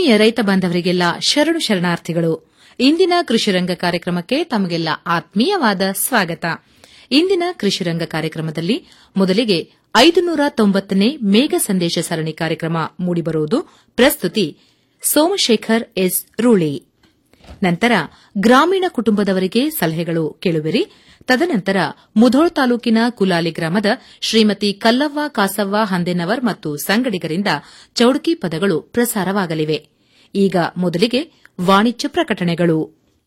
ಆತ್ಮೀಯ ರೈತ ಬಾಂಧವರಿಗೆಲ್ಲ ಶರಣು ಶರಣಾರ್ಥಿಗಳು ಇಂದಿನ ಕೃಷಿರಂಗ ಕಾರ್ಯಕ್ರಮಕ್ಕೆ ತಮಗೆಲ್ಲ ಆತ್ಮೀಯವಾದ ಸ್ವಾಗತ ಇಂದಿನ ಕೃಷಿರಂಗ ಕಾರ್ಯಕ್ರಮದಲ್ಲಿ ಮೊದಲಿಗೆ ಐದುನೂರ ತೊಂಬತ್ತನೇ ಮೇಘ ಸಂದೇಶ ಸರಣಿ ಕಾರ್ಯಕ್ರಮ ಮೂಡಿಬರುವುದು ಪ್ರಸ್ತುತಿ ಸೋಮಶೇಖರ್ ಎಸ್ ರೂಳಿ ನಂತರ ಗ್ರಾಮೀಣ ಕುಟುಂಬದವರಿಗೆ ಸಲಹೆಗಳು ಕೇಳುವಿರಿ ತದನಂತರ ಮುಧೋಳ್ ತಾಲೂಕಿನ ಕುಲಾಲಿ ಗ್ರಾಮದ ಶ್ರೀಮತಿ ಕಲ್ಲವ್ವ ಕಾಸವ್ವ ಹಂದೆನವರ್ ಮತ್ತು ಸಂಗಡಿಗರಿಂದ ಚೌಡಕಿ ಪದಗಳು ಪ್ರಸಾರವಾಗಲಿವೆ ಈಗ ಮೊದಲಿಗೆ ವಾಣಿಜ್ಯ ಪ್ರಕಟಣೆಗಳು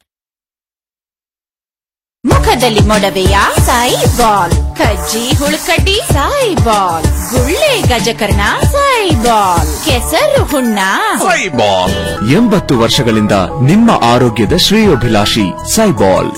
ಮುಖದಲ್ಲಿ ಮೊಡವೆಯ ಸಾಯಿ ಬಾಲ್ ಕಜ್ಜಿ ಹುಳುಕಡ್ಡಿ ಸಾಯಿ ಬಾಲ್ ಗುಳ್ಳೆ ಗಜಕರ್ಣ ಸಾಯಿ ಬಾಲ್ ಕೆಸರು ಹುಣ್ಣ ಸೈಬಾಲ್ ಎಂಬತ್ತು ವರ್ಷಗಳಿಂದ ನಿಮ್ಮ ಆರೋಗ್ಯದ ಶ್ರೇಯೋಭಿಲಾಷಿ ಸೈಬಾಲ್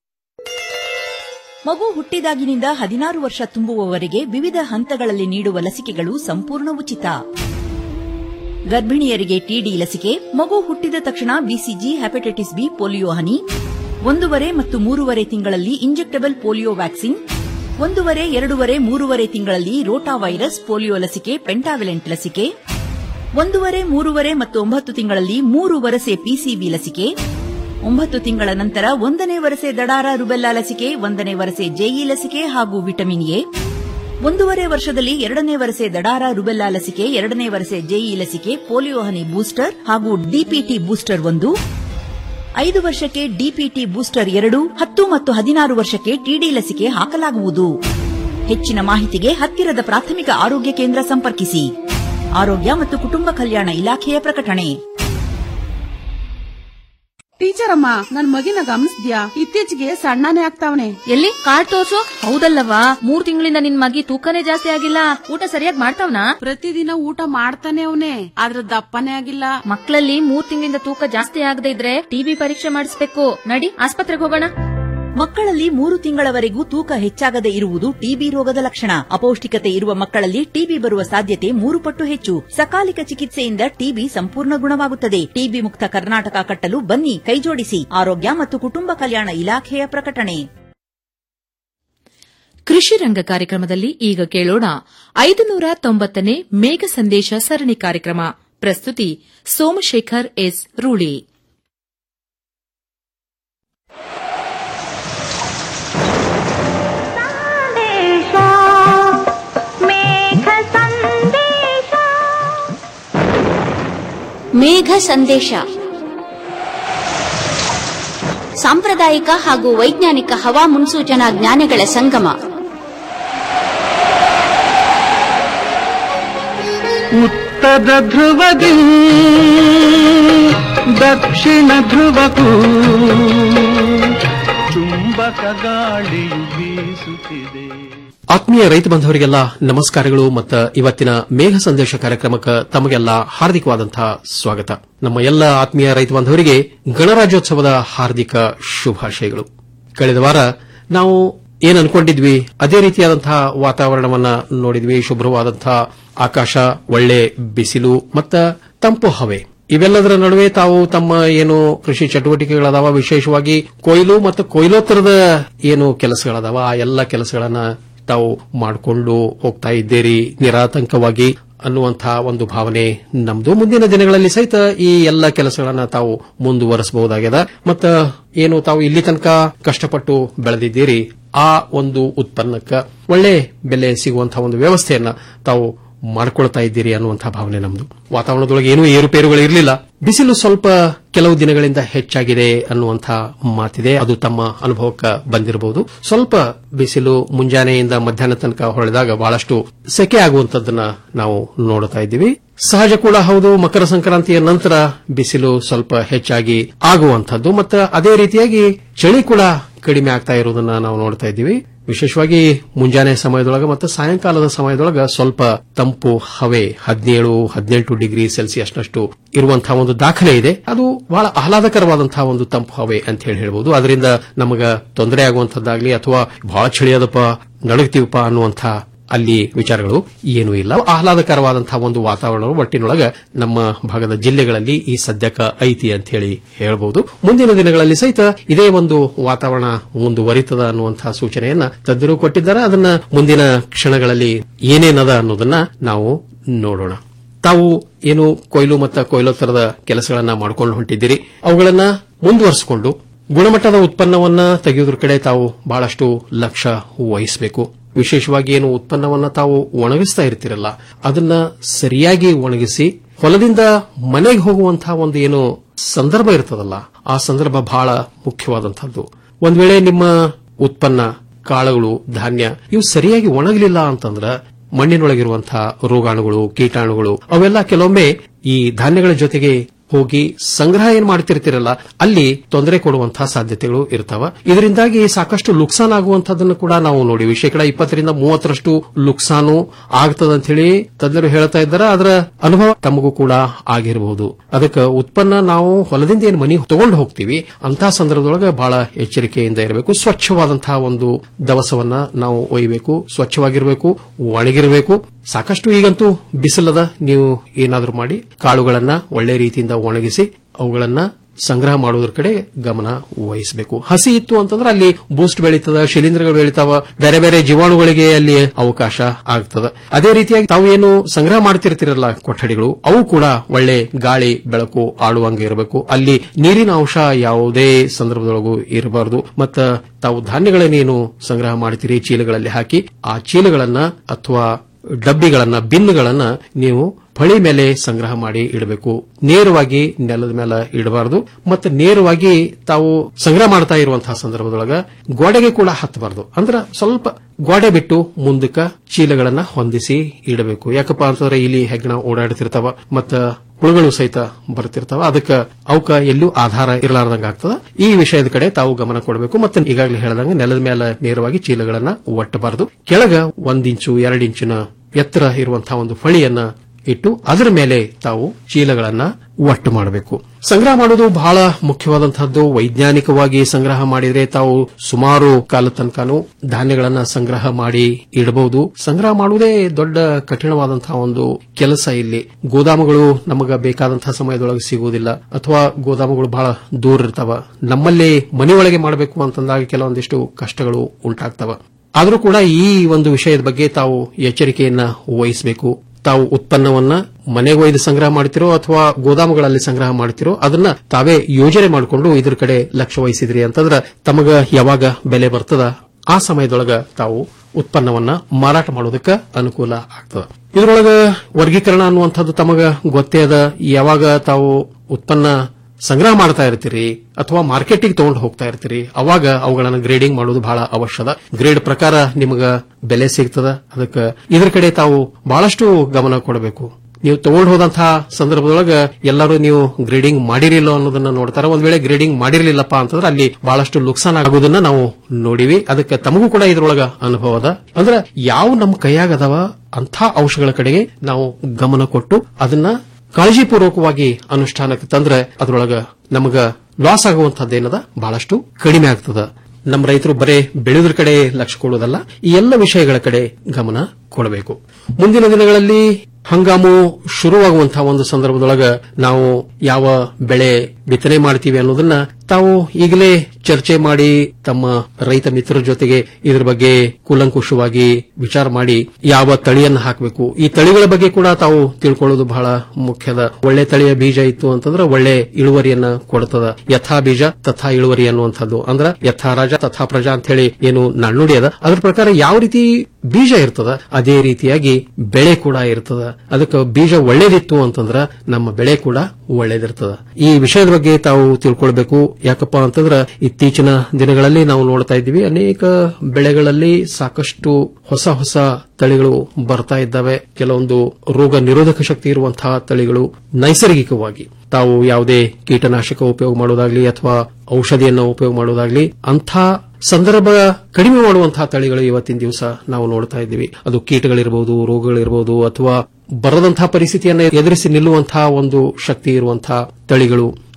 ಮಗು ಹುಟ್ಟಿದಾಗಿನಿಂದ ಹದಿನಾರು ವರ್ಷ ತುಂಬುವವರೆಗೆ ವಿವಿಧ ಹಂತಗಳಲ್ಲಿ ನೀಡುವ ಲಸಿಕೆಗಳು ಸಂಪೂರ್ಣ ಉಚಿತ ಗರ್ಭಿಣಿಯರಿಗೆ ಟಿಡಿ ಲಸಿಕೆ ಮಗು ಹುಟ್ಟಿದ ತಕ್ಷಣ ಬಿಸಿಜಿ ಹೆಪಟೈಟಿಸ್ ಬಿ ಪೋಲಿಯೋ ಹನಿ ಒಂದೂವರೆ ಮತ್ತು ಮೂರುವರೆ ತಿಂಗಳಲ್ಲಿ ಇಂಜೆಕ್ಟಬಲ್ ಪೋಲಿಯೋ ವ್ಯಾಕ್ಸಿನ್ ಒಂದೂವರೆ ಎರಡೂವರೆ ಮೂರುವರೆ ತಿಂಗಳಲ್ಲಿ ರೋಟಾ ವೈರಸ್ ಪೋಲಿಯೋ ಲಸಿಕೆ ಪೆಂಟಾವಿಲೆಂಟ್ ಲಸಿಕೆ ಒಂದೂವರೆ ಮೂರುವರೆ ಮತ್ತು ಒಂಬತ್ತು ತಿಂಗಳಲ್ಲಿ ಮೂರು ವರಸೆ ಪಿಸಿಬಿ ಲಸಿಕೆ ಒಂಬತ್ತು ತಿಂಗಳ ನಂತರ ಒಂದನೇ ವರಸೆ ದಡಾರ ರುಬೆಲ್ಲಾ ಲಸಿಕೆ ಒಂದನೇ ವರಸೆ ಜೆಇ ಲಸಿಕೆ ಹಾಗೂ ವಿಟಮಿನ್ ಎ ಒಂದೂವರೆ ವರ್ಷದಲ್ಲಿ ಎರಡನೇ ವರಸೆ ದಡಾರ ರುಬೆಲ್ಲಾ ಲಸಿಕೆ ಎರಡನೇ ವರಸೆ ಜೆಇ ಲಸಿಕೆ ಪೋಲಿಯೋ ಹನಿ ಬೂಸ್ಟರ್ ಹಾಗೂ ಡಿಪಿಟಿ ಬೂಸ್ಟರ್ ಒಂದು ಐದು ವರ್ಷಕ್ಕೆ ಡಿಪಿಟಿ ಬೂಸ್ಟರ್ ಎರಡು ಹತ್ತು ಮತ್ತು ಹದಿನಾರು ವರ್ಷಕ್ಕೆ ಟಿಡಿ ಲಸಿಕೆ ಹಾಕಲಾಗುವುದು ಹೆಚ್ಚಿನ ಮಾಹಿತಿಗೆ ಹತ್ತಿರದ ಪ್ರಾಥಮಿಕ ಆರೋಗ್ಯ ಕೇಂದ್ರ ಸಂಪರ್ಕಿಸಿ ಆರೋಗ್ಯ ಮತ್ತು ಕುಟುಂಬ ಕಲ್ಯಾಣ ಇಲಾಖೆಯ ಪ್ರಕಟಣೆ ಟೀಚರ್ ಅಮ್ಮ ನನ್ ಮಗಿನ ಗಮನಿಸ್ದ್ಯಾ ಇತ್ತೀಚೆಗೆ ಸಣ್ಣನೇ ಆಗ್ತಾವನೆ ಎಲ್ಲಿ ಕಾರ್ಡ್ ತೋರ್ಸು ಹೌದಲ್ಲವಾ ಮೂರ್ ತಿಂಗಳಿಂದ ನಿನ್ ಮಗಿ ತೂಕನೇ ಜಾಸ್ತಿ ಆಗಿಲ್ಲ ಊಟ ಸರಿಯಾಗಿ ಮಾಡ್ತಾವ್ನಾ ಪ್ರತಿದಿನ ಊಟ ಮಾಡ್ತಾನೆ ಅವನೇ ಆದ್ರ ದಪ್ಪನೇ ಆಗಿಲ್ಲ ಮಕ್ಕಳಲ್ಲಿ ಮೂರ್ ತಿಂಗಳಿಂದ ತೂಕ ಜಾಸ್ತಿ ಆಗದೆ ಇದ್ರೆ ಟಿಬಿ ಪರೀಕ್ಷೆ ಮಾಡಿಸ್ಬೇಕು ನಡಿ ಆಸ್ಪತ್ರೆಗೆ ಹೋಗೋಣ ಮಕ್ಕಳಲ್ಲಿ ಮೂರು ತಿಂಗಳವರೆಗೂ ತೂಕ ಹೆಚ್ಚಾಗದೆ ಇರುವುದು ಟಿಬಿ ರೋಗದ ಲಕ್ಷಣ ಅಪೌಷ್ಟಿಕತೆ ಇರುವ ಮಕ್ಕಳಲ್ಲಿ ಟಿಬಿ ಬರುವ ಸಾಧ್ಯತೆ ಮೂರು ಪಟ್ಟು ಹೆಚ್ಚು ಸಕಾಲಿಕ ಚಿಕಿತ್ಸೆಯಿಂದ ಟಿಬಿ ಸಂಪೂರ್ಣ ಗುಣವಾಗುತ್ತದೆ ಟಿಬಿ ಮುಕ್ತ ಕರ್ನಾಟಕ ಕಟ್ಟಲು ಬನ್ನಿ ಕೈಜೋಡಿಸಿ ಆರೋಗ್ಯ ಮತ್ತು ಕುಟುಂಬ ಕಲ್ಯಾಣ ಇಲಾಖೆಯ ಪ್ರಕಟಣೆ ಕೃಷಿ ರಂಗ ಕಾರ್ಯಕ್ರಮದಲ್ಲಿ ಈಗ ಕೇಳೋಣ ಐದುನೂರ ತೊಂಬತ್ತನೇ ಮೇಘ ಸಂದೇಶ ಸರಣಿ ಕಾರ್ಯಕ್ರಮ ಪ್ರಸ್ತುತಿ ಸೋಮಶೇಖರ್ ಎಸ್ ರೂಳಿ ಮೇಘ ಸಂದೇಶ ಸಾಂಪ್ರದಾಯಿಕ ಹಾಗೂ ವೈಜ್ಞಾನಿಕ ಹವಾ ಮುನ್ಸೂಚನಾ ಜ್ಞಾನಗಳ ಸಂಗಮ ಉತ್ತರ ಧ್ರುವದಿ ದಕ್ಷಿಣ ಧ್ರುವಕ್ಕೂ ಚುಂಬಕ ಗಾಳಿಯು ಬೀಸುತ್ತಿದೆ ಆತ್ಮೀಯ ರೈತ ಬಾಂಧವರಿಗೆಲ್ಲ ನಮಸ್ಕಾರಗಳು ಮತ್ತು ಇವತ್ತಿನ ಮೇಘ ಸಂದೇಶ ಕಾರ್ಯಕ್ರಮಕ್ಕೆ ತಮಗೆಲ್ಲ ಹಾರ್ದಿಕವಾದಂತಹ ಸ್ವಾಗತ ನಮ್ಮ ಎಲ್ಲ ಆತ್ಮೀಯ ರೈತ ಬಾಂಧವರಿಗೆ ಗಣರಾಜ್ಯೋತ್ಸವದ ಹಾರ್ದಿಕ ಶುಭಾಶಯಗಳು ಕಳೆದ ವಾರ ನಾವು ಏನ್ ಅನ್ಕೊಂಡಿದ್ವಿ ಅದೇ ರೀತಿಯಾದಂತಹ ವಾತಾವರಣವನ್ನ ನೋಡಿದ್ವಿ ಶುಭ್ರವಾದಂತಹ ಆಕಾಶ ಒಳ್ಳೆ ಬಿಸಿಲು ಮತ್ತ ತಂಪು ಹವೆ ಇವೆಲ್ಲದರ ನಡುವೆ ತಾವು ತಮ್ಮ ಏನು ಕೃಷಿ ಚಟುವಟಿಕೆಗಳದಾವ ವಿಶೇಷವಾಗಿ ಕೊಯ್ಲು ಮತ್ತು ಕೊಯ್ಲೋತ್ತರದ ಏನು ಕೆಲಸಗಳದಾವ ಆ ಎಲ್ಲ ಕೆಲಸಗಳನ್ನ ತಾವು ಮಾಡಿಕೊಂಡು ಹೋಗ್ತಾ ಇದ್ದೀರಿ ನಿರಾತಂಕವಾಗಿ ಅನ್ನುವಂತಹ ಒಂದು ಭಾವನೆ ನಮ್ದು ಮುಂದಿನ ದಿನಗಳಲ್ಲಿ ಸಹಿತ ಈ ಎಲ್ಲ ಕೆಲಸಗಳನ್ನ ತಾವು ಮುಂದುವರಿಸಬಹುದಾಗ್ಯದ ಮತ್ತ ಏನು ತಾವು ಇಲ್ಲಿ ತನಕ ಕಷ್ಟಪಟ್ಟು ಬೆಳೆದಿದ್ದೀರಿ ಆ ಒಂದು ಉತ್ಪನ್ನಕ್ಕೆ ಒಳ್ಳೆ ಬೆಲೆ ಸಿಗುವಂತಹ ಒಂದು ವ್ಯವಸ್ಥೆಯನ್ನ ತಾವು ಮಾಡ್ಕೊಳ್ತಾ ಇದ್ದೀರಿ ಅನ್ನುವಂತಹ ಭಾವನೆ ನಮ್ದು ವಾತಾವರಣದೊಳಗೆ ಏನೂ ಏರುಪೇರುಗಳು ಇರಲಿಲ್ಲ ಬಿಸಿಲು ಸ್ವಲ್ಪ ಕೆಲವು ದಿನಗಳಿಂದ ಹೆಚ್ಚಾಗಿದೆ ಅನ್ನುವಂತಹ ಮಾತಿದೆ ಅದು ತಮ್ಮ ಅನುಭವಕ್ಕೆ ಬಂದಿರಬಹುದು ಸ್ವಲ್ಪ ಬಿಸಿಲು ಮುಂಜಾನೆಯಿಂದ ಮಧ್ಯಾಹ್ನ ತನಕ ಹೊಳೆದಾಗ ಬಹಳಷ್ಟು ಸೆಕೆ ಆಗುವಂತದ್ದನ್ನ ನಾವು ನೋಡುತ್ತಾ ಇದ್ದೀವಿ ಸಹಜ ಕೂಡ ಹೌದು ಮಕರ ಸಂಕ್ರಾಂತಿಯ ನಂತರ ಬಿಸಿಲು ಸ್ವಲ್ಪ ಹೆಚ್ಚಾಗಿ ಆಗುವಂತದ್ದು ಮತ್ತು ಅದೇ ರೀತಿಯಾಗಿ ಚಳಿ ಕೂಡ ಕಡಿಮೆ ಆಗ್ತಾ ಇರುವುದನ್ನ ನಾವು ನೋಡ್ತಾ ಇದ್ದೀವಿ ವಿಶೇಷವಾಗಿ ಮುಂಜಾನೆ ಸಮಯದೊಳಗೆ ಮತ್ತು ಸಾಯಂಕಾಲದ ಸಮಯದೊಳಗೆ ಸ್ವಲ್ಪ ತಂಪು ಹವೆ ಹದಿನೇಳು ಹದಿನೆಂಟು ಡಿಗ್ರಿ ಸೆಲ್ಸಿಯಸ್ನಷ್ಟು ಇರುವಂತಹ ಒಂದು ದಾಖಲೆ ಇದೆ ಅದು ಬಹಳ ಆಹ್ಲಾದಕರವಾದಂತಹ ಒಂದು ತಂಪು ಹವೆ ಅಂತ ಹೇಳಿ ಹೇಳ್ಬೋದು ಅದರಿಂದ ನಮಗ ತೊಂದರೆ ಆಗುವಂತದ್ದಾಗ್ಲಿ ಅಥವಾ ಬಹಳ ಚಳಿಯದಪ್ಪ ನಡಗ್ತೀವಪ್ಪ ಅನ್ನುವಂಥ ಅಲ್ಲಿ ವಿಚಾರಗಳು ಏನೂ ಇಲ್ಲ ಆಹ್ಲಾದಕರವಾದಂತಹ ಒಂದು ವಾತಾವರಣ ಒಟ್ಟಿನೊಳಗ ನಮ್ಮ ಭಾಗದ ಜಿಲ್ಲೆಗಳಲ್ಲಿ ಈ ಸದ್ಯಕ್ಕ ಐತಿ ಅಂತ ಹೇಳಿ ಹೇಳಬಹುದು ಮುಂದಿನ ದಿನಗಳಲ್ಲಿ ಸಹಿತ ಇದೇ ಒಂದು ವಾತಾವರಣ ಮುಂದುವರಿತದ ಅನ್ನುವಂತಹ ಸೂಚನೆಯನ್ನ ತಜ್ಞರು ಕೊಟ್ಟಿದ್ದಾರೆ ಅದನ್ನ ಮುಂದಿನ ಕ್ಷಣಗಳಲ್ಲಿ ಏನೇನದ ಅನ್ನೋದನ್ನ ನಾವು ನೋಡೋಣ ತಾವು ಏನು ಕೊಯ್ಲು ಮತ್ತು ಕೊಯ್ಲೋತ್ತರದ ಕೆಲಸಗಳನ್ನ ಮಾಡ್ಕೊಂಡು ಹೊಂಟಿದ್ದೀರಿ ಅವುಗಳನ್ನ ಮುಂದುವರಿಸಿಕೊಂಡು ಗುಣಮಟ್ಟದ ಉತ್ಪನ್ನವನ್ನ ತೆಗೆಯೋದ್ರ ಕಡೆ ತಾವು ಬಹಳಷ್ಟು ಲಕ್ಷ್ಯ ವಹಿಸಬೇಕು ವಿಶೇಷವಾಗಿ ಏನು ಉತ್ಪನ್ನವನ್ನ ತಾವು ಒಣಗಿಸ್ತಾ ಇರ್ತೀರಲ್ಲ ಅದನ್ನ ಸರಿಯಾಗಿ ಒಣಗಿಸಿ ಹೊಲದಿಂದ ಮನೆಗೆ ಹೋಗುವಂತಹ ಒಂದು ಏನು ಸಂದರ್ಭ ಇರ್ತದಲ್ಲ ಆ ಸಂದರ್ಭ ಬಹಳ ಮುಖ್ಯವಾದಂತಹದ್ದು ಒಂದ್ ವೇಳೆ ನಿಮ್ಮ ಉತ್ಪನ್ನ ಕಾಳುಗಳು ಧಾನ್ಯ ಇವು ಸರಿಯಾಗಿ ಒಣಗಲಿಲ್ಲ ಅಂತಂದ್ರ ಮಣ್ಣಿನೊಳಗಿರುವಂತಹ ರೋಗಾಣುಗಳು ಕೀಟಾಣುಗಳು ಅವೆಲ್ಲ ಕೆಲವೊಮ್ಮೆ ಈ ಧಾನ್ಯಗಳ ಜೊತೆಗೆ ಹೋಗಿ ಸಂಗ್ರಹ ಏನ್ ಮಾಡ್ತಿರ್ತಿರಲ್ಲ ಅಲ್ಲಿ ತೊಂದರೆ ಕೊಡುವಂತಹ ಸಾಧ್ಯತೆಗಳು ಇರ್ತಾವ ಇದರಿಂದಾಗಿ ಸಾಕಷ್ಟು ಲುಕ್ಸಾನ್ ಆಗುವಂತಹದನ್ನು ಕೂಡ ನಾವು ನೋಡಿವಿ ಶೇಕಡ ಇಪ್ಪತ್ತರಿಂದ ಮೂವತ್ತರಷ್ಟು ಲುಕ್ಸಾನು ಆಗ್ತದಂತ ಹೇಳಿ ತಜ್ಞರು ಹೇಳ್ತಾ ಇದ್ದಾರೆ ಅದರ ಅನುಭವ ತಮಗೂ ಕೂಡ ಆಗಿರಬಹುದು ಅದಕ್ಕೆ ಉತ್ಪನ್ನ ನಾವು ಹೊಲದಿಂದ ಏನು ಮನಿ ತಗೊಂಡು ಹೋಗ್ತೀವಿ ಅಂತಹ ಸಂದರ್ಭದೊಳಗೆ ಬಹಳ ಎಚ್ಚರಿಕೆಯಿಂದ ಇರಬೇಕು ಸ್ವಚ್ಛವಾದಂತಹ ಒಂದು ದವಸವನ್ನ ನಾವು ಒಯ್ಯಬೇಕು ಸ್ವಚ್ಛವಾಗಿರಬೇಕು ಒಣಗಿರಬೇಕು ಸಾಕಷ್ಟು ಈಗಂತೂ ಬಿಸಿಲದ ನೀವು ಏನಾದರೂ ಮಾಡಿ ಕಾಳುಗಳನ್ನ ಒಳ್ಳೆ ರೀತಿಯಿಂದ ಒಣಗಿಸಿ ಅವುಗಳನ್ನ ಸಂಗ್ರಹ ಮಾಡುವುದರ ಕಡೆ ಗಮನ ವಹಿಸಬೇಕು ಹಸಿ ಇತ್ತು ಅಂತಂದ್ರೆ ಅಲ್ಲಿ ಬೂಸ್ಟ್ ಬೆಳೀತದ ಶಿಲೀಂಧ್ರಗಳು ಬೆಳೀತಾವ ಬೇರೆ ಬೇರೆ ಜೀವಾಣುಗಳಿಗೆ ಅಲ್ಲಿ ಅವಕಾಶ ಆಗ್ತದ ಅದೇ ರೀತಿಯಾಗಿ ತಾವು ಏನು ಸಂಗ್ರಹ ಮಾಡ್ತಿರ್ತಿರಲ್ಲ ಕೊಠಡಿಗಳು ಅವು ಕೂಡ ಒಳ್ಳೆ ಗಾಳಿ ಬೆಳಕು ಆಡುವಂಗೆ ಇರಬೇಕು ಅಲ್ಲಿ ನೀರಿನ ಅಂಶ ಯಾವುದೇ ಸಂದರ್ಭದೊಳಗೂ ಇರಬಾರದು ಮತ್ತ ತಾವು ಧಾನ್ಯಗಳನ್ನೇನು ಸಂಗ್ರಹ ಮಾಡ್ತೀರಿ ಚೀಲಗಳಲ್ಲಿ ಹಾಕಿ ಆ ಚೀಲಗಳನ್ನ ಅಥವಾ ಡಬ್ಬಿಗಳನ್ನ ಬಿನ್ಗಳನ್ನ ನೀವು ಫಳಿ ಮೇಲೆ ಸಂಗ್ರಹ ಮಾಡಿ ಇಡಬೇಕು ನೇರವಾಗಿ ನೆಲದ ಮೇಲೆ ಇಡಬಾರದು ಮತ್ತೆ ನೇರವಾಗಿ ತಾವು ಸಂಗ್ರಹ ಮಾಡ್ತಾ ಇರುವಂತಹ ಸಂದರ್ಭದೊಳಗ ಗೋಡೆಗೆ ಕೂಡ ಹತ್ತಬಾರದು ಅಂದ್ರ ಸ್ವಲ್ಪ ಗೋಡೆ ಬಿಟ್ಟು ಮುಂದಕ್ಕ ಚೀಲಗಳನ್ನ ಹೊಂದಿಸಿ ಇಡಬೇಕು ಯಾಕಪ್ಪ ಅಂತಂದ್ರೆ ಇಲ್ಲಿ ಹೆಗ್ಗಣ ಓಡಾಡ್ತಿರ್ತಾವ ಮತ್ತ ಹುಳುಗಳು ಸಹಿತ ಬರ್ತಿರ್ತಾವ ಅದಕ್ಕೆ ಅವಕ್ಕ ಎಲ್ಲೂ ಆಧಾರ ಇರಲಾರ್ದಂಗ ಆಗ್ತದ ಈ ವಿಷಯದ ಕಡೆ ತಾವು ಗಮನ ಕೊಡಬೇಕು ಮತ್ತೆ ಈಗಾಗಲೇ ಹೇಳದಂಗ ನೆಲದ ಮೇಲೆ ನೇರವಾಗಿ ಚೀಲಗಳನ್ನ ಒಟ್ಟಬಾರದು ಕೆಳಗ ಒಂದ್ ಇಂಚು ಎರಡು ಇಂಚಿನ ಎತ್ತರ ಇರುವಂತಹ ಒಂದು ಫಳಿಯನ್ನ ಇಟ್ಟು ಅದರ ಮೇಲೆ ತಾವು ಚೀಲಗಳನ್ನ ಒಟ್ಟು ಮಾಡಬೇಕು ಸಂಗ್ರಹ ಮಾಡುವುದು ಬಹಳ ಮುಖ್ಯವಾದಂತಹದ್ದು ವೈಜ್ಞಾನಿಕವಾಗಿ ಸಂಗ್ರಹ ಮಾಡಿದ್ರೆ ತಾವು ಸುಮಾರು ಕಾಲ ತನಕನೂ ಧಾನ್ಯಗಳನ್ನ ಸಂಗ್ರಹ ಮಾಡಿ ಇಡಬಹುದು ಸಂಗ್ರಹ ಮಾಡುವುದೇ ದೊಡ್ಡ ಕಠಿಣವಾದಂತಹ ಒಂದು ಕೆಲಸ ಇಲ್ಲಿ ಗೋದಾಮುಗಳು ನಮಗ ಬೇಕಾದಂತಹ ಸಮಯದೊಳಗೆ ಸಿಗುವುದಿಲ್ಲ ಅಥವಾ ಗೋದಾಮುಗಳು ಬಹಳ ದೂರ ಇರ್ತಾವ ನಮ್ಮಲ್ಲಿ ಮನೆಯೊಳಗೆ ಮಾಡಬೇಕು ಅಂತಂದಾಗ ಕೆಲವೊಂದಿಷ್ಟು ಕಷ್ಟಗಳು ಉಂಟಾಗ್ತವ ಆದರೂ ಕೂಡ ಈ ಒಂದು ವಿಷಯದ ಬಗ್ಗೆ ತಾವು ಎಚ್ಚರಿಕೆಯನ್ನ ವಹಿಸಬೇಕು ತಾವು ಉತ್ಪನ್ನವನ್ನ ಮನೆಗೆ ಒಯ್ದು ಸಂಗ್ರಹ ಮಾಡ್ತಿರೋ ಅಥವಾ ಗೋದಾಮುಗಳಲ್ಲಿ ಸಂಗ್ರಹ ಮಾಡ್ತಿರೋ ಅದನ್ನ ತಾವೇ ಯೋಜನೆ ಮಾಡಿಕೊಂಡು ಇದ್ರ ಕಡೆ ಲಕ್ಷ್ಯ ವಹಿಸಿದ್ರಿ ಅಂತಂದ್ರ ತಮಗ ಯಾವಾಗ ಬೆಲೆ ಬರ್ತದ ಆ ಸಮಯದೊಳಗ ತಾವು ಉತ್ಪನ್ನವನ್ನ ಮಾರಾಟ ಮಾಡೋದಕ್ಕೆ ಅನುಕೂಲ ಆಗ್ತದ ಇದರೊಳಗ ವರ್ಗೀಕರಣ ಅನ್ನುವಂಥದ್ದು ತಮಗ ಗೊತ್ತೇ ಅದ ಯಾವಾಗ ತಾವು ಉತ್ಪನ್ನ ಸಂಗ್ರಹ ಮಾಡ್ತಾ ಇರ್ತೀರಿ ಅಥವಾ ಮಾರ್ಕೆಟಿಗೆ ತಗೊಂಡು ಹೋಗ್ತಾ ಇರ್ತೀರಿ ಅವಾಗ ಅವುಗಳನ್ನ ಗ್ರೇಡಿಂಗ್ ಮಾಡೋದು ಬಹಳ ಅವಶ್ಯದ ಗ್ರೇಡ್ ಪ್ರಕಾರ ನಿಮಗ ಬೆಲೆ ಸಿಗ್ತದ ಅದಕ್ಕೆ ಇದ್ರ ಕಡೆ ತಾವು ಬಹಳಷ್ಟು ಗಮನ ಕೊಡಬೇಕು ನೀವು ತಗೊಂಡು ಹೋದಂತಹ ಸಂದರ್ಭದೊಳಗ ಎಲ್ಲರೂ ನೀವು ಗ್ರೇಡಿಂಗ್ ಮಾಡಿರಿಲ್ಲ ಅನ್ನೋದನ್ನ ನೋಡ್ತಾರ ಒಂದ್ ವೇಳೆ ಗ್ರೇಡಿಂಗ್ ಮಾಡಿರ್ಲಿಲ್ಲಪ್ಪ ಅಂತಂದ್ರೆ ಅಲ್ಲಿ ಬಹಳಷ್ಟು ನುಕ್ಸಾನ್ ಆಗೋದನ್ನ ನಾವು ನೋಡಿವಿ ಅದಕ್ಕೆ ತಮಗೂ ಕೂಡ ಇದ್ರೊಳಗ ಅನುಭವ ಅದ ಅಂದ್ರೆ ಯಾವ ನಮ್ಮ ಕೈಯಾಗ ಅದಾವ ಅಂಥ ಅಂಶಗಳ ಕಡೆಗೆ ನಾವು ಗಮನ ಕೊಟ್ಟು ಅದನ್ನ ಕಾಳಜಿಪೂರ್ವಕವಾಗಿ ಅನುಷ್ಠಾನಕ್ಕೆ ತಂದ್ರೆ ಅದರೊಳಗ ನಮಗ ಲಾಸ್ ಆಗುವಂತಹದ್ದೇನದ ಬಹಳಷ್ಟು ಕಡಿಮೆ ಆಗ್ತದ ನಮ್ಮ ರೈತರು ಬರೇ ಬೆಳೆಯೋದ್ರ ಕಡೆ ಲಕ್ಷ್ಯ ಕೊಡೋದಲ್ಲ ಈ ಎಲ್ಲ ವಿಷಯಗಳ ಕಡೆ ಗಮನ ಕೊಡಬೇಕು ಮುಂದಿನ ದಿನಗಳಲ್ಲಿ ಹಂಗಾಮು ಶುರುವಾಗುವಂತಹ ಒಂದು ಸಂದರ್ಭದೊಳಗ ನಾವು ಯಾವ ಬೆಳೆ ಬಿತ್ತನೆ ಮಾಡ್ತೀವಿ ಅನ್ನೋದನ್ನ ತಾವು ಈಗಲೇ ಚರ್ಚೆ ಮಾಡಿ ತಮ್ಮ ರೈತ ಮಿತ್ರರ ಜೊತೆಗೆ ಇದ್ರ ಬಗ್ಗೆ ಕೂಲಂಕುಷವಾಗಿ ವಿಚಾರ ಮಾಡಿ ಯಾವ ತಳಿಯನ್ನ ಹಾಕಬೇಕು ಈ ತಳಿಗಳ ಬಗ್ಗೆ ಕೂಡ ತಾವು ತಿಳ್ಕೊಳ್ಳೋದು ಬಹಳ ಮುಖ್ಯದ ಒಳ್ಳೆ ತಳಿಯ ಬೀಜ ಇತ್ತು ಅಂತಂದ್ರೆ ಒಳ್ಳೆ ಇಳುವರಿಯನ್ನ ಕೊಡ್ತದ ಯಥಾ ಬೀಜ ತಥಾ ಇಳುವರಿ ಅನ್ನುವಂಥದ್ದು ಅಂದ್ರ ಯಥಾ ರಾಜ ತಥಾ ಪ್ರಜಾ ಅಂತ ಹೇಳಿ ಏನು ನಾಣ್ಣುಡಿ ಅದ ಅದ್ರ ಪ್ರಕಾರ ಯಾವ ರೀತಿ ಬೀಜ ಇರ್ತದ ಅದೇ ರೀತಿಯಾಗಿ ಬೆಳೆ ಕೂಡ ಇರ್ತದ ಅದಕ್ಕೆ ಬೀಜ ಒಳ್ಳೇದಿತ್ತು ಅಂತಂದ್ರ ನಮ್ಮ ಬೆಳೆ ಕೂಡ ಒಳ್ಳೇದಿರ್ತದ ಈ ವಿಷಯದ ಬಗ್ಗೆ ತಾವು ತಿಳ್ಕೊಳ್ಬೇಕು ಯಾಕಪ್ಪ ಅಂತಂದ್ರ ಇತ್ತೀಚಿನ ದಿನಗಳಲ್ಲಿ ನಾವು ನೋಡ್ತಾ ಇದ್ದೀವಿ ಅನೇಕ ಬೆಳೆಗಳಲ್ಲಿ ಸಾಕಷ್ಟು ಹೊಸ ಹೊಸ ತಳಿಗಳು ಬರ್ತಾ ಇದ್ದಾವೆ ಕೆಲವೊಂದು ರೋಗ ನಿರೋಧಕ ಶಕ್ತಿ ಇರುವಂತಹ ತಳಿಗಳು ನೈಸರ್ಗಿಕವಾಗಿ ತಾವು ಯಾವುದೇ ಕೀಟನಾಶಕ ಉಪಯೋಗ ಮಾಡೋದಾಗ್ಲಿ ಅಥವಾ ಔಷಧಿಯನ್ನ ಉಪಯೋಗ ಮಾಡೋದಾಗ್ಲಿ ಅಂಥ ಸಂದರ್ಭ ಕಡಿಮೆ ಮಾಡುವಂತಹ ತಳಿಗಳು ಇವತ್ತಿನ ದಿವಸ ನಾವು ನೋಡ್ತಾ ಇದ್ದೀವಿ ಅದು ಕೀಟಗಳಿರಬಹುದು ರೋಗಗಳಿರಬಹುದು ಅಥವಾ ಬರದಂತಹ ಪರಿಸ್ಥಿತಿಯನ್ನು ಎದುರಿಸಿ ನಿಲ್ಲುವಂತಹ ಒಂದು ಶಕ್ತಿ ಇರುವಂತಹ ತಳಿಗಳು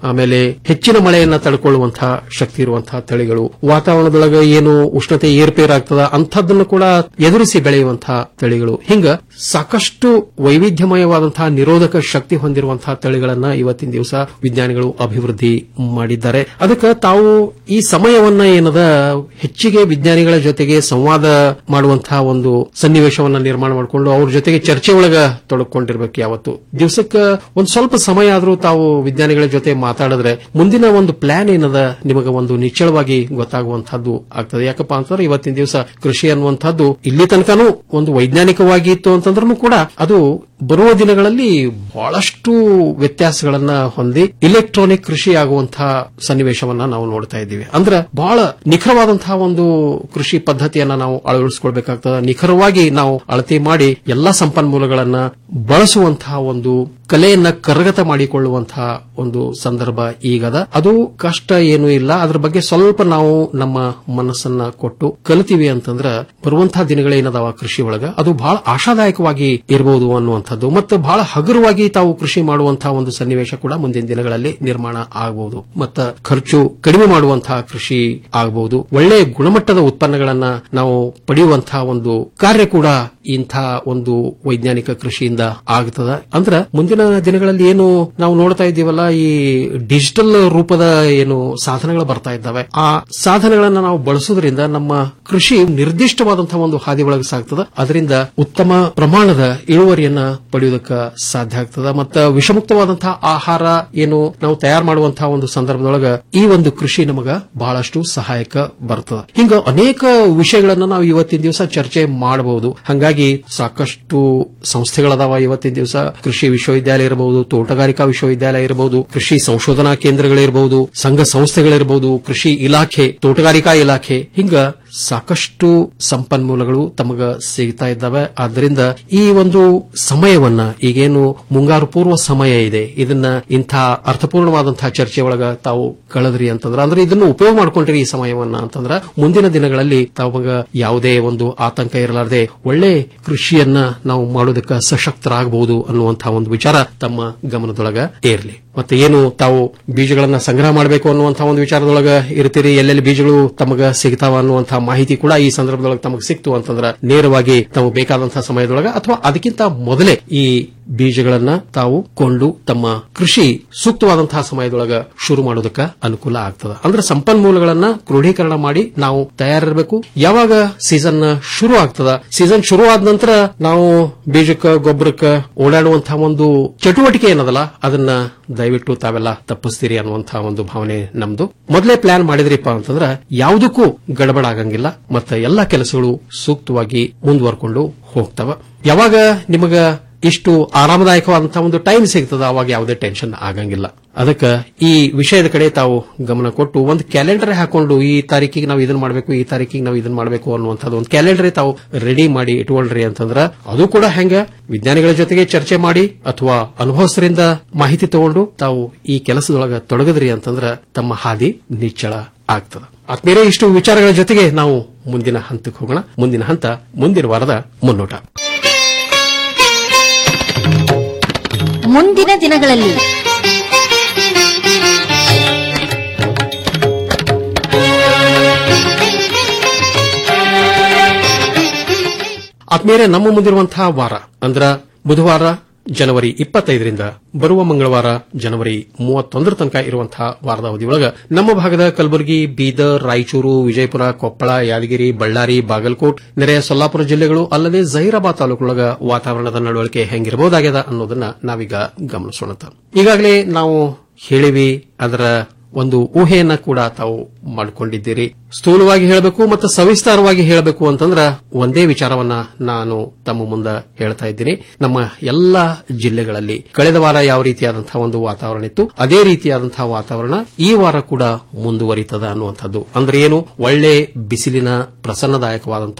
ಆಮೇಲೆ ಹೆಚ್ಚಿನ ಮಳೆಯನ್ನ ತಡ್ಕೊಳ್ಳುವಂತಹ ಶಕ್ತಿ ಇರುವಂತಹ ತಳಿಗಳು ವಾತಾವರಣದೊಳಗೆ ಏನು ಉಷ್ಣತೆ ಏರ್ಪೇರಾಗ್ತದ ಅಂಥದ್ದನ್ನು ಕೂಡ ಎದುರಿಸಿ ಬೆಳೆಯುವಂತಹ ತಳಿಗಳು ಹಿಂಗ ಸಾಕಷ್ಟು ವೈವಿಧ್ಯಮಯವಾದಂತಹ ನಿರೋಧಕ ಶಕ್ತಿ ಹೊಂದಿರುವಂತಹ ತಳಿಗಳನ್ನ ಇವತ್ತಿನ ದಿವಸ ವಿಜ್ಞಾನಿಗಳು ಅಭಿವೃದ್ಧಿ ಮಾಡಿದ್ದಾರೆ ಅದಕ್ಕೆ ತಾವು ಈ ಸಮಯವನ್ನ ಏನದ ಹೆಚ್ಚಿಗೆ ವಿಜ್ಞಾನಿಗಳ ಜೊತೆಗೆ ಸಂವಾದ ಮಾಡುವಂತಹ ಒಂದು ಸನ್ನಿವೇಶವನ್ನ ನಿರ್ಮಾಣ ಮಾಡಿಕೊಂಡು ಅವ್ರ ಜೊತೆಗೆ ಚರ್ಚೆ ಒಳಗ ತೊಡಕೊಂಡಿರ್ಬೇಕು ಯಾವತ್ತು ದಿವಸಕ್ಕೆ ಒಂದ್ ಸ್ವಲ್ಪ ಸಮಯ ಆದ್ರೂ ತಾವು ವಿಜ್ಞಾನಿಗಳ ಜೊತೆ ಮಾತಾಡಿದ್ರೆ ಮುಂದಿನ ಒಂದು ಪ್ಲಾನ್ ಏನದ ನಿಮಗೆ ಒಂದು ನಿಚ್ಚಳವಾಗಿ ಗೊತ್ತಾಗುವಂತಹದ್ದು ಆಗ್ತದೆ ಯಾಕಪ್ಪ ಅಂತಂದ್ರೆ ಇವತ್ತಿನ ದಿವಸ ಕೃಷಿ ಅನ್ನುವಂಥದ್ದು ಇಲ್ಲಿ ತನಕನೂ ಒಂದು ವೈಜ್ಞಾನಿಕವಾಗಿ ಇತ್ತು ಅಂತಂದ್ರೂ ಕೂಡ ಅದು ಬರುವ ದಿನಗಳಲ್ಲಿ ಬಹಳಷ್ಟು ವ್ಯತ್ಯಾಸಗಳನ್ನ ಹೊಂದಿ ಇಲೆಕ್ಟ್ರಾನಿಕ್ ಕೃಷಿ ಆಗುವಂತಹ ಸನ್ನಿವೇಶವನ್ನ ನಾವು ನೋಡ್ತಾ ಇದ್ದೀವಿ ಅಂದ್ರೆ ಬಹಳ ನಿಖರವಾದಂತಹ ಒಂದು ಕೃಷಿ ಪದ್ಧತಿಯನ್ನ ನಾವು ಅಳವಡಿಸಿಕೊಳ್ಬೇಕಾಗ್ತದೆ ನಿಖರವಾಗಿ ನಾವು ಅಳತೆ ಮಾಡಿ ಎಲ್ಲಾ ಸಂಪನ್ಮೂಲಗಳನ್ನ ಬಳಸುವಂತಹ ಒಂದು ಕಲೆಯನ್ನ ಕರಗತ ಮಾಡಿಕೊಳ್ಳುವಂತಹ ಒಂದು ಸಂದರ್ಭ ಈಗದ ಅದು ಕಷ್ಟ ಏನೂ ಇಲ್ಲ ಅದ್ರ ಬಗ್ಗೆ ಸ್ವಲ್ಪ ನಾವು ನಮ್ಮ ಮನಸ್ಸನ್ನ ಕೊಟ್ಟು ಕಲಿತೀವಿ ಅಂತಂದ್ರ ಬರುವಂತಹ ದಿನಗಳೇನದಾವ ಕೃಷಿ ಒಳಗ ಅದು ಬಹಳ ಆಶಾದಾಯಕವಾಗಿ ಇರಬಹುದು ಅನ್ನುವಂಥದ್ದು ಮತ್ತು ಬಹಳ ಹಗುರವಾಗಿ ತಾವು ಕೃಷಿ ಮಾಡುವಂತಹ ಒಂದು ಸನ್ನಿವೇಶ ಕೂಡ ಮುಂದಿನ ದಿನಗಳಲ್ಲಿ ನಿರ್ಮಾಣ ಆಗಬಹುದು ಮತ್ತು ಖರ್ಚು ಕಡಿಮೆ ಮಾಡುವಂತಹ ಕೃಷಿ ಆಗಬಹುದು ಒಳ್ಳೆ ಗುಣಮಟ್ಟದ ಉತ್ಪನ್ನಗಳನ್ನ ನಾವು ಪಡೆಯುವಂತಹ ಒಂದು ಕಾರ್ಯ ಕೂಡ ಇಂಥ ಒಂದು ವೈಜ್ಞಾನಿಕ ಕೃಷಿಯಿಂದ ಆಗ್ತದ ಅಂದ್ರ ಮುಂದಿನ ದಿನಗಳಲ್ಲಿ ಏನು ನಾವು ನೋಡ್ತಾ ಇದ್ದೀವಲ್ಲ ಈ ಡಿಜಿಟಲ್ ರೂಪದ ಏನು ಸಾಧನಗಳು ಬರ್ತಾ ಇದ್ದಾವೆ ಆ ಸಾಧನಗಳನ್ನ ನಾವು ಬಳಸೋದ್ರಿಂದ ನಮ್ಮ ಕೃಷಿ ನಿರ್ದಿಷ್ಟವಾದಂತಹ ಒಂದು ಹಾದಿ ಒಳಗೆ ಸಾಗ್ತದ ಅದರಿಂದ ಉತ್ತಮ ಪ್ರಮಾಣದ ಇಳುವರಿಯನ್ನ ಪಡೆಯುವುದಕ್ಕೆ ಸಾಧ್ಯ ಆಗ್ತದ ಮತ್ತು ವಿಷಮುಕ್ತವಾದಂತಹ ಆಹಾರ ಏನು ನಾವು ತಯಾರು ಮಾಡುವಂತಹ ಒಂದು ಸಂದರ್ಭದೊಳಗ ಈ ಒಂದು ಕೃಷಿ ನಮಗ ಬಹಳಷ್ಟು ಸಹಾಯಕ ಬರ್ತದ ಹಿಂಗ ಅನೇಕ ವಿಷಯಗಳನ್ನ ನಾವು ಇವತ್ತಿನ ದಿವಸ ಚರ್ಚೆ ಮಾಡಬಹುದು ಹಂಗಾಗಿ ಸಾಕಷ್ಟು ಸಂಸ್ಥೆಗಳದಾವ ಇವತ್ತಿನ ದಿವಸ ಕೃಷಿ ವಿಶ್ವವಿದ್ಯಾಲಯ ಇರಬಹುದು ತೋಟಗಾರಿಕಾ ವಿಶ್ವವಿದ್ಯಾಲಯ ಇರಬಹುದು ಕೃಷಿ ಸಂಶೋಧನಾ ಕೇಂದ್ರಗಳಿರಬಹುದು ಸಂಘ ಸಂಸ್ಥೆಗಳಿರಬಹುದು ಕೃಷಿ ಇಲಾಖೆ ತೋಟಗಾರಿಕಾ ಇಲಾಖೆ ಹಿಂಗ ಸಾಕಷ್ಟು ಸಂಪನ್ಮೂಲಗಳು ತಮಗ ಸಿಗ್ತಾ ಇದ್ದಾವೆ ಆದ್ದರಿಂದ ಈ ಒಂದು ಸಮಯವನ್ನ ಈಗೇನು ಮುಂಗಾರು ಪೂರ್ವ ಸಮಯ ಇದೆ ಇದನ್ನ ಇಂಥ ಅರ್ಥಪೂರ್ಣವಾದಂತಹ ಚರ್ಚೆ ಒಳಗ ತಾವು ಕಳೆದ್ರಿ ಅಂತಂದ್ರ ಅಂದ್ರೆ ಇದನ್ನು ಉಪಯೋಗ ಮಾಡ್ಕೊಂಡ್ರಿ ಈ ಸಮಯವನ್ನ ಅಂತಂದ್ರ ಮುಂದಿನ ದಿನಗಳಲ್ಲಿ ತಾವಾಗ ಯಾವುದೇ ಒಂದು ಆತಂಕ ಇರಲಾರದೆ ಒಳ್ಳೆ ಕೃಷಿಯನ್ನ ನಾವು ಮಾಡೋದಕ್ಕೆ ಸಶಕ್ತರಾಗಬಹುದು ಅನ್ನುವಂತಹ ಒಂದು ವಿಚಾರ ತಮ್ಮ ಗಮನದೊಳಗ ಇರಲಿ ಮತ್ತೆ ಏನು ತಾವು ಬೀಜಗಳನ್ನ ಸಂಗ್ರಹ ಮಾಡಬೇಕು ಅನ್ನುವಂತಹ ಒಂದು ವಿಚಾರದೊಳಗ ಇರ್ತೀರಿ ಎಲ್ಲೆಲ್ಲಿ ಬೀಜಗಳು ತಮಗ ಸಿಗ್ತಾವ ಅನ್ನುವಂತಹ ಮಾಹಿತಿ ಕೂಡ ಈ ಸಂದರ್ಭದೊಳಗೆ ತಮಗೆ ಸಿಕ್ತು ಅಂತಂದ್ರ ನೇರವಾಗಿ ತಮಗೆ ಬೇಕಾದಂತಹ ಸಮಯದೊಳಗ ಅಥವಾ ಅದಕ್ಕಿಂತ ಮೊದಲೇ ಈ ಬೀಜಗಳನ್ನ ತಾವು ಕೊಂಡು ತಮ್ಮ ಕೃಷಿ ಸೂಕ್ತವಾದಂತಹ ಸಮಯದೊಳಗ ಶುರು ಮಾಡೋದಕ್ಕೆ ಅನುಕೂಲ ಆಗ್ತದ ಅಂದ್ರೆ ಸಂಪನ್ಮೂಲಗಳನ್ನ ಕ್ರೋಢೀಕರಣ ಮಾಡಿ ನಾವು ತಯಾರಿರಬೇಕು ಯಾವಾಗ ಸೀಸನ್ ಶುರು ಆಗ್ತದ ಸೀಸನ್ ಶುರು ಆದ ನಂತರ ನಾವು ಬೀಜಕ್ಕ ಗೊಬ್ಬರಕ್ಕ ಓಡಾಡುವಂತಹ ಒಂದು ಚಟುವಟಿಕೆ ಏನದಲ್ಲ ಅದನ್ನ ದಯವಿಟ್ಟು ತಾವೆಲ್ಲ ತಪ್ಪಿಸ್ತೀರಿ ಅನ್ನುವಂತಹ ಒಂದು ಭಾವನೆ ನಮ್ದು ಮೊದಲೇ ಪ್ಲಾನ್ ಮಾಡಿದ್ರಿಪ್ಪ ಅಂತಂದ್ರ ಯಾವುದಕ್ಕೂ ಗಡಬಡ ಆಗಂಗಿಲ್ಲ ಮತ್ತೆ ಎಲ್ಲಾ ಕೆಲಸಗಳು ಸೂಕ್ತವಾಗಿ ಮುಂದುವರ್ಕೊಂಡು ಹೋಗ್ತಾವ ಯಾವಾಗ ನಿಮಗ ಇಷ್ಟು ಆರಾಮದಾಯಕವಾದಂತಹ ಒಂದು ಟೈಮ್ ಸಿಗ್ತದ ಅವಾಗ ಯಾವುದೇ ಟೆನ್ಷನ್ ಆಗಂಗಿಲ್ಲ ಅದಕ್ಕೆ ಈ ವಿಷಯದ ಕಡೆ ತಾವು ಗಮನ ಕೊಟ್ಟು ಒಂದು ಕ್ಯಾಲೆಂಡರ್ ಹಾಕೊಂಡು ಈ ತಾರೀಕಿಗೆ ನಾವು ಇದನ್ನ ಮಾಡಬೇಕು ಈ ತಾರೀಕಿಗೆ ನಾವು ಇದನ್ನ ಮಾಡಬೇಕು ಅನ್ನುವಂಥದ್ದು ಒಂದು ಕ್ಯಾಲೆಂಡರ್ ತಾವು ರೆಡಿ ಮಾಡಿ ಇಟ್ಕೊಳ್ರಿ ಅಂತಂದ್ರ ಅದು ಕೂಡ ಹೆಂಗ ವಿಜ್ಞಾನಿಗಳ ಜೊತೆಗೆ ಚರ್ಚೆ ಮಾಡಿ ಅಥವಾ ಅನುಭವಸ್ಥರಿಂದ ಮಾಹಿತಿ ತಗೊಂಡು ತಾವು ಈ ಕೆಲಸದೊಳಗ ತೊಡಗದ್ರಿ ಅಂತಂದ್ರ ತಮ್ಮ ಹಾದಿ ನಿಚ್ಚಳ ಆಗ್ತದ ಆತ್ಮೀಯರೇ ಇಷ್ಟು ವಿಚಾರಗಳ ಜೊತೆಗೆ ನಾವು ಮುಂದಿನ ಹಂತಕ್ಕೆ ಹೋಗೋಣ ಮುಂದಿನ ಹಂತ ಮುಂದಿನ ವಾರದ ಮುನ್ನೋಟ ಮುಂದಿನ ದಿನಗಳಲ್ಲಿ ಆತ್ಮೀಯರೇ ನಮ್ಮ ಮುಂದಿರುವಂತಹ ವಾರ ಅಂದ್ರ ಬುಧವಾರ ಜನವರಿ ಇಪ್ಪತ್ತೈದರಿಂದ ಬರುವ ಮಂಗಳವಾರ ಜನವರಿ ಮೂವತ್ತೊಂದರ ತನಕ ಇರುವಂತಹ ವಾರದ ಅವಧಿಯೊಳಗ ನಮ್ಮ ಭಾಗದ ಕಲಬುರಗಿ ಬೀದರ್ ರಾಯಚೂರು ವಿಜಯಪುರ ಕೊಪ್ಪಳ ಯಾದಗಿರಿ ಬಳ್ಳಾರಿ ಬಾಗಲಕೋಟ್ ನೆರೆಯ ಸೊಲ್ಲಾಪುರ ಜಿಲ್ಲೆಗಳು ಅಲ್ಲದೆ ಜಹೀರಾಬಾದ್ ತಾಲೂಕೊಳಗ ವಾತಾವರಣದ ನಡವಳಿಕೆ ಹೆಂಗಿರಬಹುದಾಗ್ಯದ ಅನ್ನೋದನ್ನ ನಾವೀಗ ಗಮನಿಸೋಣ ಈಗಾಗಲೇ ನಾವು ಹೇಳಿವಿ ಅದರ ಒಂದು ಊಹೆಯನ್ನ ಕೂಡ ತಾವು ಮಾಡಿಕೊಂಡಿದ್ದೀರಿ ಸ್ಥೂಲವಾಗಿ ಹೇಳಬೇಕು ಮತ್ತು ಸವಿಸ್ತಾರವಾಗಿ ಹೇಳಬೇಕು ಅಂತಂದ್ರ ಒಂದೇ ವಿಚಾರವನ್ನ ನಾನು ತಮ್ಮ ಮುಂದೆ ಹೇಳ್ತಾ ಇದ್ದೀನಿ ನಮ್ಮ ಎಲ್ಲ ಜಿಲ್ಲೆಗಳಲ್ಲಿ ಕಳೆದ ವಾರ ಯಾವ ರೀತಿಯಾದಂತಹ ಒಂದು ವಾತಾವರಣ ಇತ್ತು ಅದೇ ರೀತಿಯಾದಂತಹ ವಾತಾವರಣ ಈ ವಾರ ಕೂಡ ಮುಂದುವರಿತದ ಅನ್ನುವಂಥದ್ದು ಅಂದ್ರೆ ಏನು ಒಳ್ಳೆ ಬಿಸಿಲಿನ ಪ್ರಸನ್ನದಾಯಕವಾದಂತಹ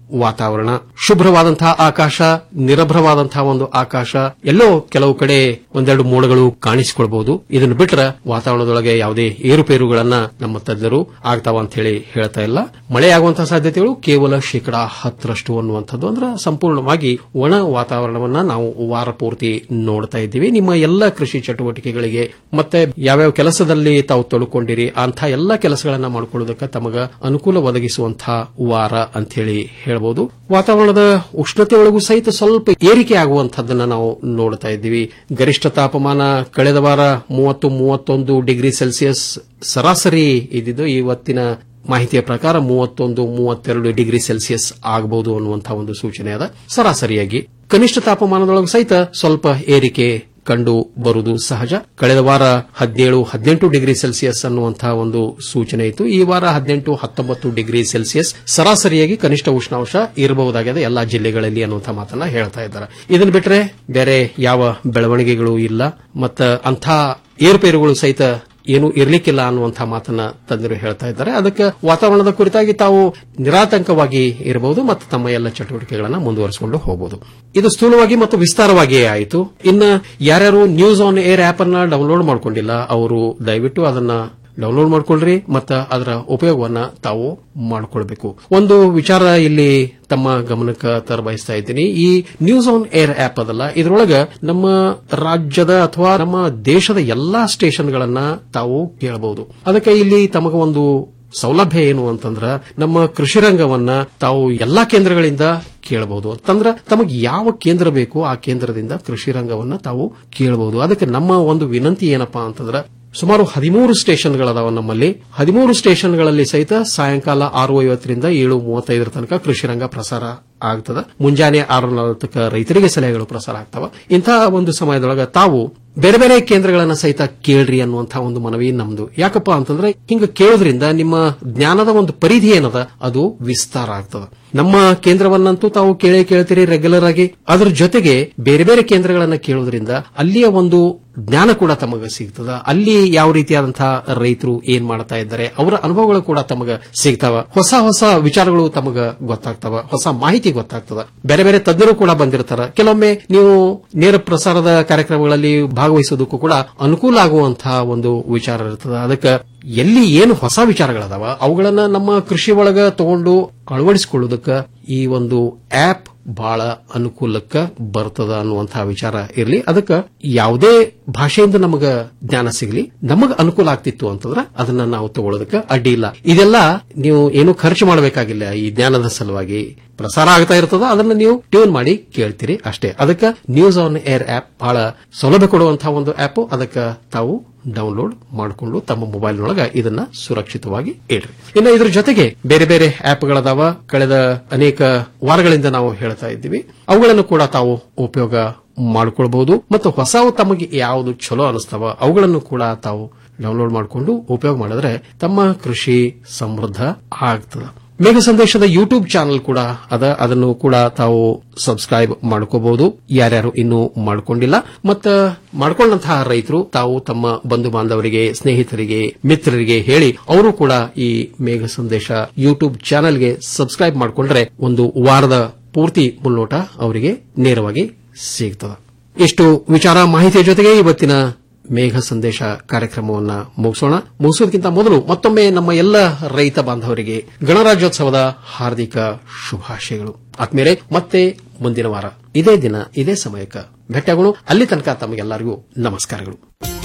ವಾತಾವರಣ ಶುಭ್ರವಾದಂತಹ ಆಕಾಶ ನಿರಭ್ರವಾದಂತಹ ಒಂದು ಆಕಾಶ ಎಲ್ಲೋ ಕೆಲವು ಕಡೆ ಒಂದೆರಡು ಮೋಡಗಳು ಕಾಣಿಸಿಕೊಳ್ಬಹುದು ಇದನ್ನು ಬಿಟ್ರೆ ವಾತಾವರಣದೊಳಗೆ ಯಾವುದೇ ಏರುಪೇರುಗಳನ್ನ ನಮ್ಮ ತಜ್ಞರು ಆಗ್ತಾವ ಅಂತ ಹೇಳಿ ಹೇಳ್ತಾ ಇಲ್ಲ ಮಳೆಯಾಗುವಂತಹ ಸಾಧ್ಯತೆಗಳು ಕೇವಲ ಶೇಕಡಾ ಹತ್ತರಷ್ಟು ಅನ್ನುವಂಥದ್ದು ಅಂದ್ರೆ ಸಂಪೂರ್ಣವಾಗಿ ಒಣ ವಾತಾವರಣವನ್ನ ನಾವು ವಾರ ಪೂರ್ತಿ ನೋಡ್ತಾ ಇದ್ದೀವಿ ನಿಮ್ಮ ಎಲ್ಲ ಕೃಷಿ ಚಟುವಟಿಕೆಗಳಿಗೆ ಮತ್ತೆ ಯಾವ್ಯಾವ ಕೆಲಸದಲ್ಲಿ ತಾವು ತೊಡಕೊಂಡಿರಿ ಅಂತ ಎಲ್ಲ ಕೆಲಸಗಳನ್ನ ಮಾಡಿಕೊಳ್ಳೋದಕ್ಕೆ ತಮಗ ಅನುಕೂಲ ಒದಗಿಸುವಂತಹ ವಾರ ಅಂತ ಹೇಳಿ ಹೇಳಬಹುದು ವಾತಾವರಣದ ಉಷ್ಣತೆಯೊಳಗೂ ಸಹಿತ ಸ್ವಲ್ಪ ಏರಿಕೆ ಆಗುವಂತಹದ್ದನ್ನ ನಾವು ನೋಡ್ತಾ ಇದ್ದೀವಿ ಗರಿಷ್ಠ ತಾಪಮಾನ ಕಳೆದ ವಾರ ಮೂವತ್ತು ಮೂವತ್ತೊಂದು ಡಿಗ್ರಿ ಸೆಲ್ಸಿಯಸ್ ಸರಾಸರಿ ಇದ್ದಿದ್ದು ಇವತ್ತಿನ ಮಾಹಿತಿಯ ಪ್ರಕಾರ ಮೂವತ್ತೊಂದು ಮೂವತ್ತೆರಡು ಡಿಗ್ರಿ ಸೆಲ್ಸಿಯಸ್ ಆಗಬಹುದು ಅನ್ನುವಂತಹ ಒಂದು ಸೂಚನೆ ಅದ ಸರಾಸರಿಯಾಗಿ ಕನಿಷ್ಠ ತಾಪಮಾನದೊಳಗೆ ಸಹಿತ ಸ್ವಲ್ಪ ಏರಿಕೆ ಕಂಡು ಬರುವುದು ಸಹಜ ಕಳೆದ ವಾರ ಹದಿನೇಳು ಹದಿನೆಂಟು ಡಿಗ್ರಿ ಸೆಲ್ಸಿಯಸ್ ಅನ್ನುವಂತಹ ಒಂದು ಸೂಚನೆ ಇತ್ತು ಈ ವಾರ ಹದಿನೆಂಟು ಹತ್ತೊಂಬತ್ತು ಡಿಗ್ರಿ ಸೆಲ್ಸಿಯಸ್ ಸರಾಸರಿಯಾಗಿ ಕನಿಷ್ಠ ಉಷ್ಣಾಂಶ ಇರಬಹುದಾಗಿದೆ ಎಲ್ಲಾ ಜಿಲ್ಲೆಗಳಲ್ಲಿ ಅನ್ನುವಂತಹ ಮಾತನ್ನ ಹೇಳ್ತಾ ಇದ್ದಾರೆ ಇದನ್ನು ಬಿಟ್ಟರೆ ಬೇರೆ ಯಾವ ಬೆಳವಣಿಗೆಗಳು ಇಲ್ಲ ಮತ್ತ ಅಂಥ ಏರುಪೇರುಗಳು ಸಹಿತ ಏನು ಇರ್ಲಿಕ್ಕಿಲ್ಲ ಅನ್ನುವಂತಹ ಮಾತನ್ನ ತಜ್ಞರು ಹೇಳ್ತಾ ಇದ್ದಾರೆ ಅದಕ್ಕೆ ವಾತಾವರಣದ ಕುರಿತಾಗಿ ತಾವು ನಿರಾತಂಕವಾಗಿ ಇರಬಹುದು ಮತ್ತು ತಮ್ಮ ಎಲ್ಲ ಚಟುವಟಿಕೆಗಳನ್ನು ಮುಂದುವರಿಸಿಕೊಂಡು ಹೋಗಬಹುದು ಇದು ಸ್ಥೂಲವಾಗಿ ಮತ್ತು ವಿಸ್ತಾರವಾಗಿಯೇ ಆಯಿತು ಇನ್ನ ಯಾರ್ಯಾರು ನ್ಯೂಸ್ ಆನ್ ಏರ್ ಆಪ್ ಅನ್ನ ಡೌನ್ಲೋಡ್ ಮಾಡ್ಕೊಂಡಿಲ್ಲ ಅವರು ದಯವಿಟ್ಟು ಅದನ್ನ ಡೌನ್ಲೋಡ್ ಮಾಡ್ಕೊಳ್ರಿ ಮತ್ತು ಅದರ ಉಪಯೋಗವನ್ನ ತಾವು ಮಾಡಿಕೊಳ್ಬೇಕು ಒಂದು ವಿಚಾರ ಇಲ್ಲಿ ತಮ್ಮ ಗಮನಕ್ಕೆ ತರಬಯಸ್ತಾ ಇದ್ದೀನಿ ಈ ನ್ಯೂಸ್ ಆನ್ ಏರ್ ಆಪ್ ಅದಲ್ಲ ಇದರೊಳಗ ನಮ್ಮ ರಾಜ್ಯದ ಅಥವಾ ನಮ್ಮ ದೇಶದ ಎಲ್ಲಾ ಸ್ಟೇಷನ್ಗಳನ್ನ ತಾವು ಕೇಳಬಹುದು ಅದಕ್ಕೆ ಇಲ್ಲಿ ತಮಗ ಒಂದು ಸೌಲಭ್ಯ ಏನು ಅಂತಂದ್ರ ನಮ್ಮ ಕೃಷಿ ರಂಗವನ್ನ ತಾವು ಎಲ್ಲಾ ಕೇಂದ್ರಗಳಿಂದ ಕೇಳಬಹುದು ಅಂತಂದ್ರ ತಮಗೆ ಯಾವ ಕೇಂದ್ರ ಬೇಕು ಆ ಕೇಂದ್ರದಿಂದ ಕೃಷಿ ರಂಗವನ್ನ ತಾವು ಕೇಳಬಹುದು ಅದಕ್ಕೆ ನಮ್ಮ ಒಂದು ವಿನಂತಿ ಏನಪ್ಪಾ ಅಂತಂದ್ರ ಸುಮಾರು ಹದಿಮೂರು ಸ್ಟೇಷನ್ಗಳದಾವ ನಮ್ಮಲ್ಲಿ ಹದಿಮೂರು ಸ್ಟೇಷನ್ಗಳಲ್ಲಿ ಸಹಿತ ಸಾಯಂಕಾಲ ಆರು ಐವತ್ತರಿಂದ ಏಳು ಮೂವತ್ತೈದರ ತನಕ ಕೃಷಿ ರಂಗ ಪ್ರಸಾರ ಆಗ್ತದ ಮುಂಜಾನೆ ಆರು ನಲವತ್ತಕ್ಕ ರೈತರಿಗೆ ಸಲಹೆಗಳು ಪ್ರಸಾರ ಆಗ್ತಾವ ಇಂತಹ ಒಂದು ಸಮಯದೊಳಗ ತಾವು ಬೇರೆ ಬೇರೆ ಕೇಂದ್ರಗಳನ್ನ ಸಹಿತ ಕೇಳ್ರಿ ಅನ್ನುವಂತಹ ಒಂದು ಮನವಿ ನಮ್ದು ಯಾಕಪ್ಪ ಅಂತಂದ್ರೆ ಹಿಂಗ ಕೇಳೋದ್ರಿಂದ ನಿಮ್ಮ ಜ್ಞಾನದ ಒಂದು ಪರಿಧಿ ಏನದ ಅದು ವಿಸ್ತಾರ ಆಗ್ತದ ನಮ್ಮ ಕೇಂದ್ರವನ್ನಂತೂ ತಾವು ಕೇಳೇ ಕೇಳ್ತೀರಿ ರೆಗ್ಯುಲರ್ ಆಗಿ ಅದರ ಜೊತೆಗೆ ಬೇರೆ ಬೇರೆ ಕೇಂದ್ರಗಳನ್ನ ಕೇಳೋದ್ರಿಂದ ಅಲ್ಲಿಯ ಒಂದು ಜ್ಞಾನ ಕೂಡ ತಮಗ ಸಿಗ್ತದ ಅಲ್ಲಿ ಯಾವ ರೀತಿಯಾದಂತಹ ರೈತರು ಏನ್ ಮಾಡ್ತಾ ಇದ್ದಾರೆ ಅವರ ಅನುಭವಗಳು ಕೂಡ ತಮಗ ಸಿಗ್ತಾವ ಹೊಸ ಹೊಸ ವಿಚಾರಗಳು ತಮಗ ಗೊತ್ತಾಗ್ತಾವ ಹೊಸ ಮಾಹಿತಿ ಗೊತ್ತಾಗ್ತದ ಬೇರೆ ಬೇರೆ ತಜ್ಞರು ಕೂಡ ಬಂದಿರ್ತಾರ ಕೆಲವೊಮ್ಮೆ ನೀವು ನೇರ ಪ್ರಸಾರದ ಕಾರ್ಯಕ್ರಮಗಳಲ್ಲಿ ಭಾಗವಹಿಸೋದಕ್ಕೂ ಕೂಡ ಅನುಕೂಲ ಆಗುವಂತಹ ಒಂದು ವಿಚಾರ ಇರ್ತದ ಅದಕ್ಕೆ ಎಲ್ಲಿ ಏನು ಹೊಸ ವಿಚಾರಗಳದಾವ ಅವುಗಳನ್ನ ನಮ್ಮ ಕೃಷಿ ಒಳಗ ತಗೊಂಡು ಅಳವಡಿಸಿಕೊಳ್ಳೋದಕ್ಕೆ ಈ ಒಂದು ಆಪ್ ಬಹಳ ಅನುಕೂಲಕ್ಕ ಬರ್ತದ ಅನ್ನುವಂತಹ ವಿಚಾರ ಇರಲಿ ಅದಕ್ಕೆ ಯಾವುದೇ ಭಾಷೆಯಿಂದ ನಮಗ ಜ್ಞಾನ ಸಿಗಲಿ ನಮಗ ಅನುಕೂಲ ಆಗ್ತಿತ್ತು ಅಂತಂದ್ರೆ ಅದನ್ನ ನಾವು ತಗೊಳ್ಳೋದಕ್ಕೆ ಅಡ್ಡಿ ಇಲ್ಲ ಇದೆಲ್ಲ ನೀವು ಏನು ಖರ್ಚು ಮಾಡಬೇಕಾಗಿಲ್ಲ ಈ ಜ್ಞಾನದ ಸಲುವಾಗಿ ಪ್ರಸಾರ ಆಗ್ತಾ ಇರ್ತದ ಅದನ್ನ ನೀವು ಟ್ಯೂನ್ ಮಾಡಿ ಕೇಳ್ತೀರಿ ಅಷ್ಟೇ ಅದಕ್ಕೆ ನ್ಯೂಸ್ ಆನ್ ಏರ್ ಆಪ್ ಬಹಳ ಸೌಲಭ್ಯ ಕೊಡುವಂತಹ ಒಂದು ಆಪ್ ಅದಕ್ಕೆ ತಾವು ಡೌನ್ಲೋಡ್ ಮಾಡಿಕೊಂಡು ತಮ್ಮ ಮೊಬೈಲ್ನೊಳಗ ಇದನ್ನ ಸುರಕ್ಷಿತವಾಗಿ ಇಡ್ರಿ ಇನ್ನು ಇದ್ರ ಜೊತೆಗೆ ಬೇರೆ ಬೇರೆ ಆಪ್ಗಳದಾವ ಕಳೆದ ಅನೇಕ ವಾರಗಳಿಂದ ನಾವು ಹೇಳ್ತಾ ಇದ್ದೀವಿ ಅವುಗಳನ್ನು ಕೂಡ ತಾವು ಉಪಯೋಗ ಮಾಡಿಕೊಳ್ಬಹುದು ಮತ್ತು ಹೊಸವು ತಮಗೆ ಯಾವುದು ಚಲೋ ಅನಿಸ್ತಾವ ಅವುಗಳನ್ನು ಕೂಡ ತಾವು ಡೌನ್ಲೋಡ್ ಮಾಡಿಕೊಂಡು ಉಪಯೋಗ ಮಾಡಿದ್ರೆ ತಮ್ಮ ಕೃಷಿ ಸಮೃದ್ಧ ಆಗ್ತದ ಮೇಘ ಸಂದೇಶದ ಯೂಟ್ಯೂಬ್ ಚಾನೆಲ್ ಕೂಡ ಅದ ಅದನ್ನು ಕೂಡ ತಾವು ಸಬ್ಸ್ಕ್ರೈಬ್ ಮಾಡ್ಕೋಬಹುದು ಯಾರ್ಯಾರು ಇನ್ನೂ ಮಾಡ್ಕೊಂಡಿಲ್ಲ ಮತ್ತ ಮಾಡ್ಕೊಂಡಂತಹ ರೈತರು ತಾವು ತಮ್ಮ ಬಂಧು ಬಾಂಧವರಿಗೆ ಸ್ನೇಹಿತರಿಗೆ ಮಿತ್ರರಿಗೆ ಹೇಳಿ ಅವರು ಕೂಡ ಈ ಮೇಘ ಸಂದೇಶ ಯೂಟ್ಯೂಬ್ ಚಾನೆಲ್ಗೆ ಸಬ್ಸ್ಕ್ರೈಬ್ ಮಾಡಿಕೊಂಡ್ರೆ ಒಂದು ವಾರದ ಪೂರ್ತಿ ಮುನ್ನೋಟ ಅವರಿಗೆ ನೇರವಾಗಿ ಸಿಗ್ತದ ಇಷ್ಟು ವಿಚಾರ ಮಾಹಿತಿಯ ಜೊತೆಗೆ ಇವತ್ತಿನ ಮೇಘ ಸಂದೇಶ ಕಾರ್ಯಕ್ರಮವನ್ನ ಮುಗಿಸೋಣ ಮುಗಿಸೋದಕ್ಕಿಂತ ಮೊದಲು ಮತ್ತೊಮ್ಮೆ ನಮ್ಮ ಎಲ್ಲ ರೈತ ಬಾಂಧವರಿಗೆ ಗಣರಾಜ್ಯೋತ್ಸವದ ಹಾರ್ದಿಕ ಶುಭಾಶಯಗಳು ಆದ್ಮೇಲೆ ಮತ್ತೆ ಮುಂದಿನ ವಾರ ಇದೇ ದಿನ ಇದೇ ಸಮಯಕ್ಕೆ ಭೇಟಿಯಾಗೋಣ ಅಲ್ಲಿ ತನಕ ತಮಗೆಲ್ಲರಿಗೂ ನಮಸ್ಕಾರಗಳು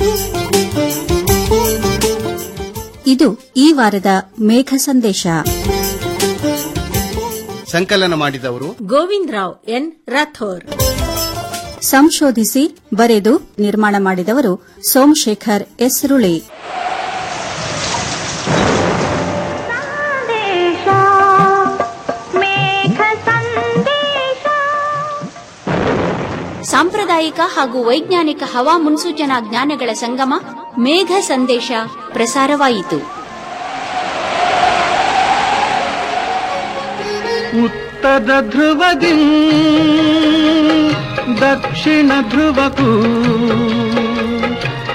ಇದು ಈ ವಾರದ ಮೇಘ ಸಂದೇಶ ಸಂಕಲನ ಮಾಡಿದವರು ಗೋವಿಂದ್ ರಾವ್ ಎನ್ ರಾಥೋರ್ ಸಂಶೋಧಿಸಿ ಬರೆದು ನಿರ್ಮಾಣ ಮಾಡಿದವರು ಸೋಮಶೇಖರ್ ಎಸ್ರುಳಿ ಸಾಂಪ್ರದಾಯಿಕ ಹಾಗೂ ವೈಜ್ಞಾನಿಕ ಹವಾ ಮುನ್ಸೂಚನಾ ಜ್ಞಾನಗಳ ಸಂಗಮ ಮೇಘ ಸಂದೇಶ ಪ್ರಸಾರವಾಯಿತು ಉತ್ತರ ಧ್ರುವದಿ ದಕ್ಷಿಣ ಧ್ರುವಕ್ಕೂ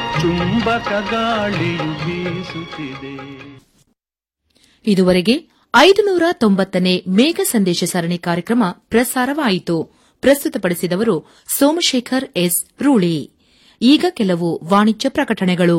ಚುಂಬಕ ಗಾಳಿಯು ಬೀಸುತ್ತಿದೆ ಇದುವರೆಗೆ ಐದುನೂರ ತೊಂಬತ್ತನೇ ಮೇಘ ಸಂದೇಶ ಸರಣಿ ಕಾರ್ಯಕ್ರಮ ಪ್ರಸಾರವಾಯಿತು ಪ್ರಸ್ತುತಪಡಿಸಿದವರು ಸೋಮಶೇಖರ್ ಎಸ್ ರೂಳಿ ಈಗ ಕೆಲವು ವಾಣಿಜ್ಯ ಪ್ರಕಟಣೆಗಳು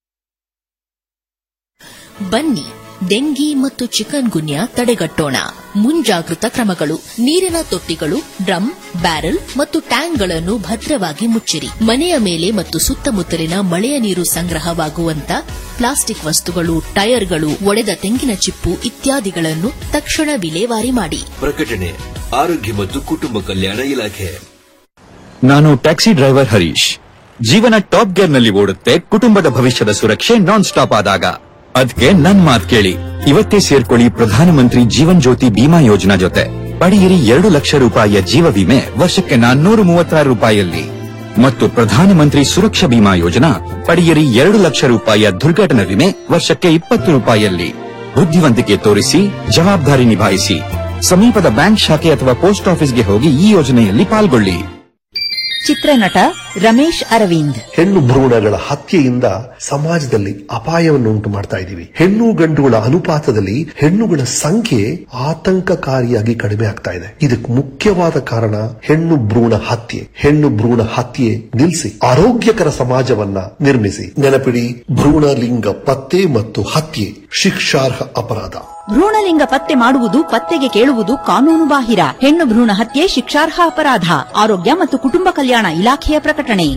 ಬನ್ನಿ ಡೆಂಗಿ ಮತ್ತು ಚಿಕನ್ ಗುನ್ಯಾ ತಡೆಗಟ್ಟೋಣ ಮುಂಜಾಗೃತ ಕ್ರಮಗಳು ನೀರಿನ ತೊಟ್ಟಿಗಳು ಡ್ರಮ್ ಬ್ಯಾರೆಲ್ ಮತ್ತು ಟ್ಯಾಂಕ್ಗಳನ್ನು ಭದ್ರವಾಗಿ ಮುಚ್ಚಿರಿ ಮನೆಯ ಮೇಲೆ ಮತ್ತು ಸುತ್ತಮುತ್ತಲಿನ ಮಳೆಯ ನೀರು ಸಂಗ್ರಹವಾಗುವಂತ ಪ್ಲಾಸ್ಟಿಕ್ ವಸ್ತುಗಳು ಟೈರ್ಗಳು ಒಡೆದ ತೆಂಗಿನ ಚಿಪ್ಪು ಇತ್ಯಾದಿಗಳನ್ನು ತಕ್ಷಣ ವಿಲೇವಾರಿ ಮಾಡಿ ಪ್ರಕಟಣೆ ಆರೋಗ್ಯ ಮತ್ತು ಕುಟುಂಬ ಕಲ್ಯಾಣ ಇಲಾಖೆ ನಾನು ಟ್ಯಾಕ್ಸಿ ಡ್ರೈವರ್ ಹರೀಶ್ ಜೀವನ ಟಾಪ್ ಗೇರ್ ನಲ್ಲಿ ಓಡುತ್ತೆ ಕುಟುಂಬದ ಭವಿಷ್ಯದ ಸುರಕ್ಷೆ ನಾನ್ ಸ್ಟಾಪ್ ಆದಾಗ ಅದಕ್ಕೆ ನನ್ ಮಾತ್ ಕೇಳಿ ಇವತ್ತೇ ಸೇರ್ಕೊಳ್ಳಿ ಪ್ರಧಾನಮಂತ್ರಿ ಜೀವನ್ ಜ್ಯೋತಿ ಬಿಮಾ ಯೋಜನಾ ಜೊತೆ ಪಡೆಯಿರಿ ಎರಡು ಲಕ್ಷ ರೂಪಾಯಿಯ ಜೀವ ವಿಮೆ ವರ್ಷಕ್ಕೆ ನಾನ್ನೂರ ಮೂವತ್ತಾರು ರೂಪಾಯಿಯಲ್ಲಿ ಮತ್ತು ಪ್ರಧಾನಮಂತ್ರಿ ಸುರಕ್ಷಾ ಬಿಮಾ ಯೋಜನಾ ಪಡೆಯಿರಿ ಎರಡು ಲಕ್ಷ ರೂಪಾಯಿಯ ದುರ್ಘಟನಾ ವಿಮೆ ವರ್ಷಕ್ಕೆ ಇಪ್ಪತ್ತು ರೂಪಾಯಿಯಲ್ಲಿ ಬುದ್ಧಿವಂತಿಕೆ ತೋರಿಸಿ ಜವಾಬ್ದಾರಿ ನಿಭಾಯಿಸಿ ಸಮೀಪದ ಬ್ಯಾಂಕ್ ಶಾಖೆ ಅಥವಾ ಪೋಸ್ಟ್ ಆಫೀಸ್ಗೆ ಹೋಗಿ ಈ ಯೋಜನೆಯಲ್ಲಿ ಪಾಲ್ಗೊಳ್ಳಿ ಚಿತ್ರನಟ ರಮೇಶ್ ಅರವಿಂದ್ ಹೆಣ್ಣು ಭ್ರೂಣಗಳ ಹತ್ಯೆಯಿಂದ ಸಮಾಜದಲ್ಲಿ ಅಪಾಯವನ್ನು ಉಂಟು ಮಾಡ್ತಾ ಇದ್ದೀವಿ ಹೆಣ್ಣು ಗಂಡುಗಳ ಅನುಪಾತದಲ್ಲಿ ಹೆಣ್ಣುಗಳ ಸಂಖ್ಯೆ ಆತಂಕಕಾರಿಯಾಗಿ ಕಡಿಮೆ ಆಗ್ತಾ ಇದೆ ಇದಕ್ಕೆ ಮುಖ್ಯವಾದ ಕಾರಣ ಹೆಣ್ಣು ಭ್ರೂಣ ಹತ್ಯೆ ಹೆಣ್ಣು ಭ್ರೂಣ ಹತ್ಯೆ ನಿಲ್ಲಿಸಿ ಆರೋಗ್ಯಕರ ಸಮಾಜವನ್ನ ನಿರ್ಮಿಸಿ ನೆನಪಿಡಿ ಭ್ರೂಣ ಲಿಂಗ ಪತ್ತೆ ಮತ್ತು ಹತ್ಯೆ ಶಿಕ್ಷಾರ್ಹ ಅಪರಾಧ ಭ್ರೂಣಲಿಂಗ ಪತ್ತೆ ಮಾಡುವುದು ಪತ್ತೆಗೆ ಕೇಳುವುದು ಕಾನೂನು ಬಾಹಿರ ಹೆಣ್ಣು ಭ್ರೂಣ ಹತ್ಯೆ ಶಿಕ್ಷಾರ್ಹ ಅಪರಾಧ ಆರೋಗ್ಯ ಮತ್ತು ಕುಟುಂಬ ಕಲ್ಯಾಣ ಇಲಾಖೆಯ ಪ್ರಕಟಣೆ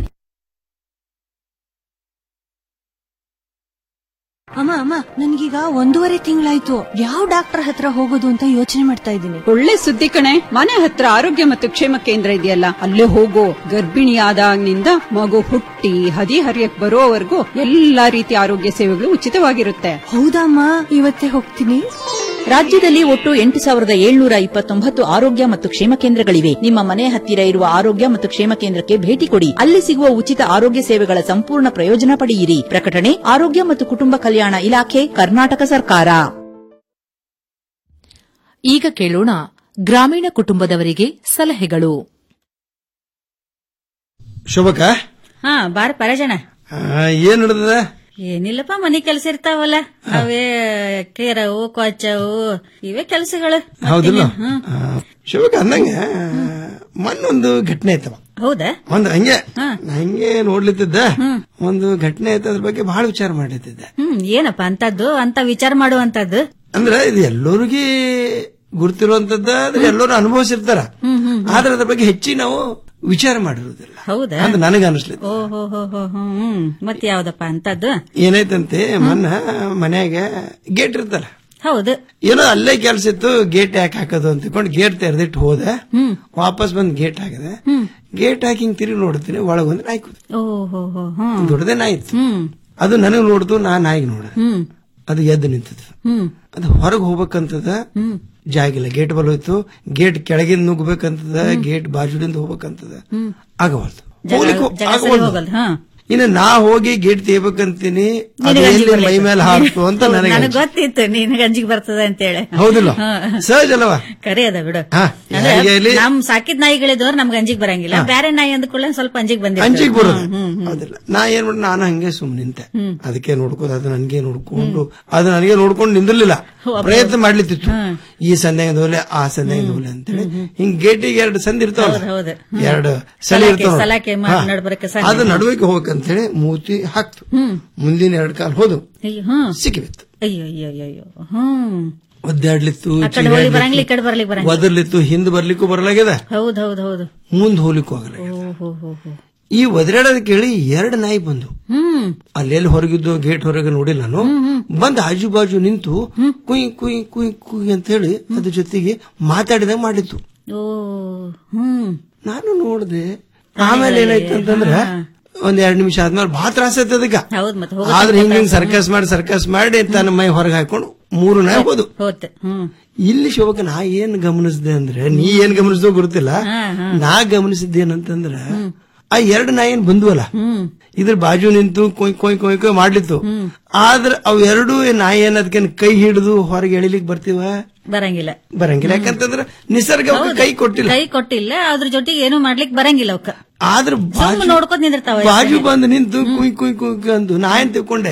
ಅಮ್ಮ ಅಮ್ಮ ನನ್ಗೀಗ ಒಂದೂವರೆ ತಿಂಗಳಾಯ್ತು ಯಾವ ಡಾಕ್ಟರ್ ಹತ್ರ ಹೋಗೋದು ಅಂತ ಯೋಚನೆ ಮಾಡ್ತಾ ಇದ್ದೀನಿ ಒಳ್ಳೆ ಸುದ್ದಿ ಕಣೆ ಮನೆ ಹತ್ರ ಆರೋಗ್ಯ ಮತ್ತು ಕ್ಷೇಮ ಕೇಂದ್ರ ಇದೆಯಲ್ಲ ಅಲ್ಲೇ ಹೋಗೋ ಗರ್ಭಿಣಿಯಾದಾಗಿನಿಂದ ಮಗು ಹುಟ್ಟಿ ಹದಿ ಹರಿಯಕ್ ಬರೋವರೆಗೂ ಎಲ್ಲಾ ರೀತಿಯ ಆರೋಗ್ಯ ಸೇವೆಗಳು ಉಚಿತವಾಗಿರುತ್ತೆ ಹೌದಮ್ಮ ಇವತ್ತೇ ಹೋಗ್ತೀನಿ ರಾಜ್ಯದಲ್ಲಿ ಒಟ್ಟು ಎಂಟು ಸಾವಿರದ ಏಳ್ನೂರ ಇಪ್ಪತ್ತೊಂಬತ್ತು ಆರೋಗ್ಯ ಮತ್ತು ಕ್ಷೇಮ ಕೇಂದ್ರಗಳಿವೆ ನಿಮ್ಮ ಮನೆ ಹತ್ತಿರ ಇರುವ ಆರೋಗ್ಯ ಮತ್ತು ಕ್ಷೇಮ ಕೇಂದ್ರಕ್ಕೆ ಭೇಟಿ ಕೊಡಿ ಅಲ್ಲಿ ಸಿಗುವ ಉಚಿತ ಆರೋಗ್ಯ ಸೇವೆಗಳ ಸಂಪೂರ್ಣ ಪ್ರಯೋಜನ ಪಡೆಯಿರಿ ಪ್ರಕಟಣೆ ಆರೋಗ್ಯ ಮತ್ತು ಕುಟುಂಬ ಕಲ್ಯಾಣ ಇಲಾಖೆ ಕರ್ನಾಟಕ ಸರ್ಕಾರ ಈಗ ಕೇಳೋಣ ಗ್ರಾಮೀಣ ಕುಟುಂಬದವರಿಗೆ ಸಲಹೆಗಳು ಶೋಭಕ ಹಾ ಬಾರ ಪರಜನ ಏನ್ ನಡೆದ ಏನಿಲ್ಲಪ್ಪ ಮನಿ ಕೆಲಸ ಇರ್ತಾವಲ್ಲ ಅವೇ ಕೇರವು ಕೊಚ್ಚವು ಇವೇ ಕೆಲಸಗಳು ಹೌದಿಲ್ಲ ಶೋಭಕ ಅಂದಂಗ ಮೊನ್ನೊಂದು ಘಟನೆ ಐತವ ಹೌದಾ ಒಂದ್ ಹಂಗೆ ನಾ ಹಂಗೆ ನೋಡ್ಲಿತ್ತಿದ್ದ ಒಂದು ಘಟನೆ ಐತೆ ಅದ್ರ ಬಗ್ಗೆ ಬಹಳ ವಿಚಾರ ಮಾಡ್ಲಿತ್ತಿದ್ದೆ ಹ್ಮ್ ಏನಪ್ಪ ಅಂತದ್ದು ಅಂತ ವಿಚಾರ ಮಾಡುವಂತದ್ದು ಅಂದ್ರೆ ಇದು ಎಲ್ಲರಿಗೂ ಗುರ್ತಿರುವಂತದ್ದ ಆದ್ರೆ ಎಲ್ಲರೂ ಅನುಭವಿಸಿರ್ತಾರ ಆದ್ರೆ ಅದ್ರ ಬಗ್ಗೆ ಹೆಚ್ಚಿಗೆ ನಾವು ವಿಚಾರ ಮಾಡಿರುವುದಿಲ್ಲ ಹೌದಾ ಅಂತ ನನಗೆ ಅನಿಸ್ಲಿತ್ತು ಓ ಹೋ ಹೋ ಹೋ ಹ್ಮ್ ಮತ್ತೆ ಯಾವ್ದಪ್ಪ ಅಂತದ್ದು ಏನಾಯ್ತಂತೆ ಮೊನ್ನ ಮನ್ಯಾಗ ಗೇಟ್ ಇರ್ತಲ್ಲ ಹೌದು ಏನೋ ಅಲ್ಲೇ ಕೆಲ್ಸ ಇತ್ತು ಗೇಟ್ ಯಾಕೆ ಹಾಕೋದು ಅಂತ ತಿಳ್ಕೊಂಡು ಗೇಟ್ ತೆರೆದಿಟ್ಟು ಹೋದೆ ವಾಪಸ್ ಬಂದ್ ಗೇಟ್ ಹಾಕಿದೆ ಗೇಟ್ ಹಾಕಿ ಹಿಂಗ್ ತಿರುಗಿ ನೋಡ್ತೀನಿ ಒಳಗೊಂದು ನಾಯಿ ಕೂತು ಓ ಹೋ ಹೋ ಹ್ಮ್ ದೊಡ್ಡದೇ ನಾಯಿ ಇತ್ತು ಅದು ನನಗ್ ನೋಡ್ತು ನಾ ನಾಯಿಗೆ ನೋಡಿದೆ ಹ್ಮ್ ಅದು ಎದ್ದು ನಿಂತದ್ದು ಹ್ಮ್ ಅದು ಹೊರಗೆ ಹೋಗ್ಬೇಕಂತದ ಜಾಗಿಲ್ಲ ಗೇಟ್ ಬಲ್ ಹೋಯ್ತು ಗೇಟ್ ಕೆಳಗಿಂದ ನುಗ್ಬೇಕಂತದ ಗೇಟ್ ಬಾಜುಡಿಂದ ಹೋಗ್ಬೇಕಂತದ ಆಗವಲ್ದು ಜಗ- ಹೋಗ್ಲಿಕ್ಕೂ ಜಗ ಸರಿ ಆಗವಲ್ದು. ಹೋಗಲ್ದು, ಹಾ. ಇನ್ನು ನಾ ಹೋಗಿ ಗೇಟ್ ತೇಬೇಕಂತೀನಿ ಅದು ನಿನಗೆ ಅಂಜಿಕೆ ಎಲ್ಲಿ ಮೈ ಬರ್ಲಿಕ್ಕೆ. ಮೇಲೆ ಹಾಕ್ತು ಅಂತ ಹೌದು, ನನಗೆ ನನಗ್ ಗೊತ್ತಿತ್ತು ನಿನಗೆ ಅಂಜಿಗೆ ಬರ್ತದೆ ಅಂತೇಳಿ ಹೌದಿಲ್ಲ ಹಾ. ಸಹಜ ಅಲ್ಲವಾ ಕರೆ ಅದ ಬಿಡು ಹಾ, ಅಂದ್ರೆ ಯಾರಿಗೆ ಇಲ್ಲಿ- ನಮ್ ಸಾಕಿದ್ ನಾಯಿಗಳಿದ್ದವ್ರು ನಮ್ಗೆ ಅಂಜಿಗೆ ಬರಂಗಿಲ್ಲ ಬೇರೆ ನಾಯಿ ಅಂದ್ಕೊಳ್ಳ ಸ್ವಲ್ಪ ಅಂಜಿಗೆ ಬಂದಿರ್ತದೆ ಅಂಜಿಗೆ ಬರೋದು ಹ್ಮ್, ಹ್ಮ್, ಹ್ಮ್. ಹೌದಿಲ್ಲ ನಾ ಏನ್ ಮಾಡಿ ನಾನು ಹಂಗೆ ಸುಮ್ ನಿಂತೆ ಅದಕ್ಕೆ ನೋಡ್ಕೋದು ಅದು ನನಗೆ ನೋಡ್ಕೊಂಡು ಅದು ನನಗೆ ನೋಡ್ಕೊಂಡು ನಿಂದಿರ್ಲಿಲ್ಲ ಪ್ರಯತ್ನ ಮಾಡ್ಲಿತ್ತಿತ್ತು ಈ ಸಂದೇಹದ ಹೋಲೆ ಆ ಸಂದೇಹದ ಹೋಲೆ ಅಂತೇಳಿ ಹಿಂಗ್ ಗೇಟಿಗೆ ಎರಡು ಸಂಧಿ ಇರ್ತಾವಲ್ಲ ಹೌದು, ಹೌದು. ಎರಡು ಸಲ ಸಲಾಕೆ- ಇರ್ತಾವ ಸಲಾಕೆ ಮ- ನಡ್ಬರಕ್ಕೆ ಸಂಧಿ. ಅದು ನಡುವಕ್ಕೆ ಹೋಗಕ್ಕಂತ ಹೇಳಿ ಮೂತಿ ಹಾಕ್ತು ಮುಂದಿನ ಎರಡು ಕಾಲು ಹೋದು ಅಯ್ಯೋ ಹ್ಮ್ ಸಿಕ್ಕಿಬಿತ್ತು ಅಯ್ಯೋ ಅಯ್ಯೋ ಅಯ್ಯೋ ಅಯ್ಯೋ ಹ್ಮ್ ಒದ್ದಾಡ್ಲಿತ್ತು ಆ ಕಡೆ ಹೋಗ್ಲಿಕ್ಕೆ ಬರಂಗಿಲ್ಲ ಈ ಕಡೆ ಬರ್ಲಿಕ್ಕೆ ಬರಂಗಿಲ್ಲ ಒದರ್ಲಿತ್ತು ಹಿಂದ್ ಬರ್ಲಿಕ್ಕೂ ಬರಲಾಗ್ಯದ ಹೌದ್ ಹೌದ್ ಹೌದು ಮುಂದ್ ಹೋಗ್ಲಿಕ್ಕೂ ಆಗಲ್ಲ ಓ ಹೋ ಹೋ ಹೋ ಈ ಒದರಾಡೋದ್ ಕೇಳಿ ಎರಡು ನಾಯಿ ಬಂದು ಹ್ಮ್ ಅಲ್ಲೆಲ್ಲಿ ಹೊರಗಿದ್ದು ಗೇಟ್ ಹೊರಗೆ ನೋಡಿಲ್ಲ ನಾನು ಬಂದ್ ಆಜು ಬಾಜು ನಿಂತು ಕುಯ್ ಕುಯ್ ಕುಯ್ ಕುಯ್ ಅಂತ ಹೇಳಿ ಅದ್ರ ಜೊತೆಗೆ ಮಾತಾಡಿದಾಗ ಮಾಡಿತ್ತು ಓ ಹ್ಮ್ ನಾನು ನೋಡ್ದೆ ಆಮೇಲೆ ಏನಾಯ್ತು ಅಂತಂದ್ರ ಒಂದ್ ಎರಡ್ ನಿಮಿಷ ಆದ್ಮೇಲೆ ಬಹಳ ತ್ರಾಸ ಆಯ್ತು ಅದಕ್ಕ ಹೌದ್ ಮತ್ತೆ ಹೋಗೋ ಆದ್ರೆ ತನಕ ಹಿಂಗ್ ಹಿಂಗ್ ತ್ರಾಸ. ಸರ್ಕಸ್ ಮಾಡಿ ಸರ್ಕಸ್ ಮಾಡಿ ತನ್ನ ಮೈ ಹೊರಗೆ ಹಾಕೊಂಡು ಮೂರು ನಾಯಿ ಹೋದು ಹೋತ್ ಹ್ಮ್ ಇಲ್ಲಿ ಶೋಭಕ ನಾ ಏನ್ ಗಮನಿಸಿದೆ ಅಂದ್ರೆ ನೀ ಏನ್ ಗಮನಿಸಿದೋ ಗೊತ್ತಿಲ್ಲ ನಾ ಗಮನಿಸಿದ್ದೇನಂತಂದ್ರ ಆ ಎರಡು ನಾಯಿ ಏನ್ ಬಂದ್ವಲ್ಲ ಇದ್ರ ಬಾಜು ನಿಂತು ಕೊಯ್ ಕೊಯ್ ಕೊಯ್ ಕೊಯ್ ಮಾಡ್ಲಿತ್ತು ಆದ್ರ ಅವ್ ಎರಡು ನಾಯಿ ಏನ್ ಅದಕ್ಕೆ ಕೈ ಹಿಡಿದು ಹೊರಗೆ ಎಳಿಲಿಕ್ ಬರ್ತೀವ ಬರಂಗಿಲ್ಲ ಬರಂಗಿಲ್ಲ ಯಾಕಂತಂದ್ರ ನಿಸರ್ಗ ಅವಕ್ಕೆ ಹೌದು. ಕೈ ಕೊಟ್ಟಿಲ್ಲ ಕೈ ಕೊಟ್ಟಿಲ್ಲ ಅದ್ರ ಜೊತೆಗೆ ಏನು ಮಾಡ್ಲಿಕ್ ಬರಂಗಿಲ್ಲ ಅವಕ್ಕ ಆದ್ರ ಸುಮ್ಮನೆ ನೋಡ್ಕೊಂಡ್ ನಿಂದಿರ್ತಾವ ಬಾಜು ಬಂದು ನಿಂತು ಕುಯ್ ಕುಯ್ ಕುಯ್ ಅಂದು ನಾ ಏನ್ ತಿಳ್ಕೊಂಡೆ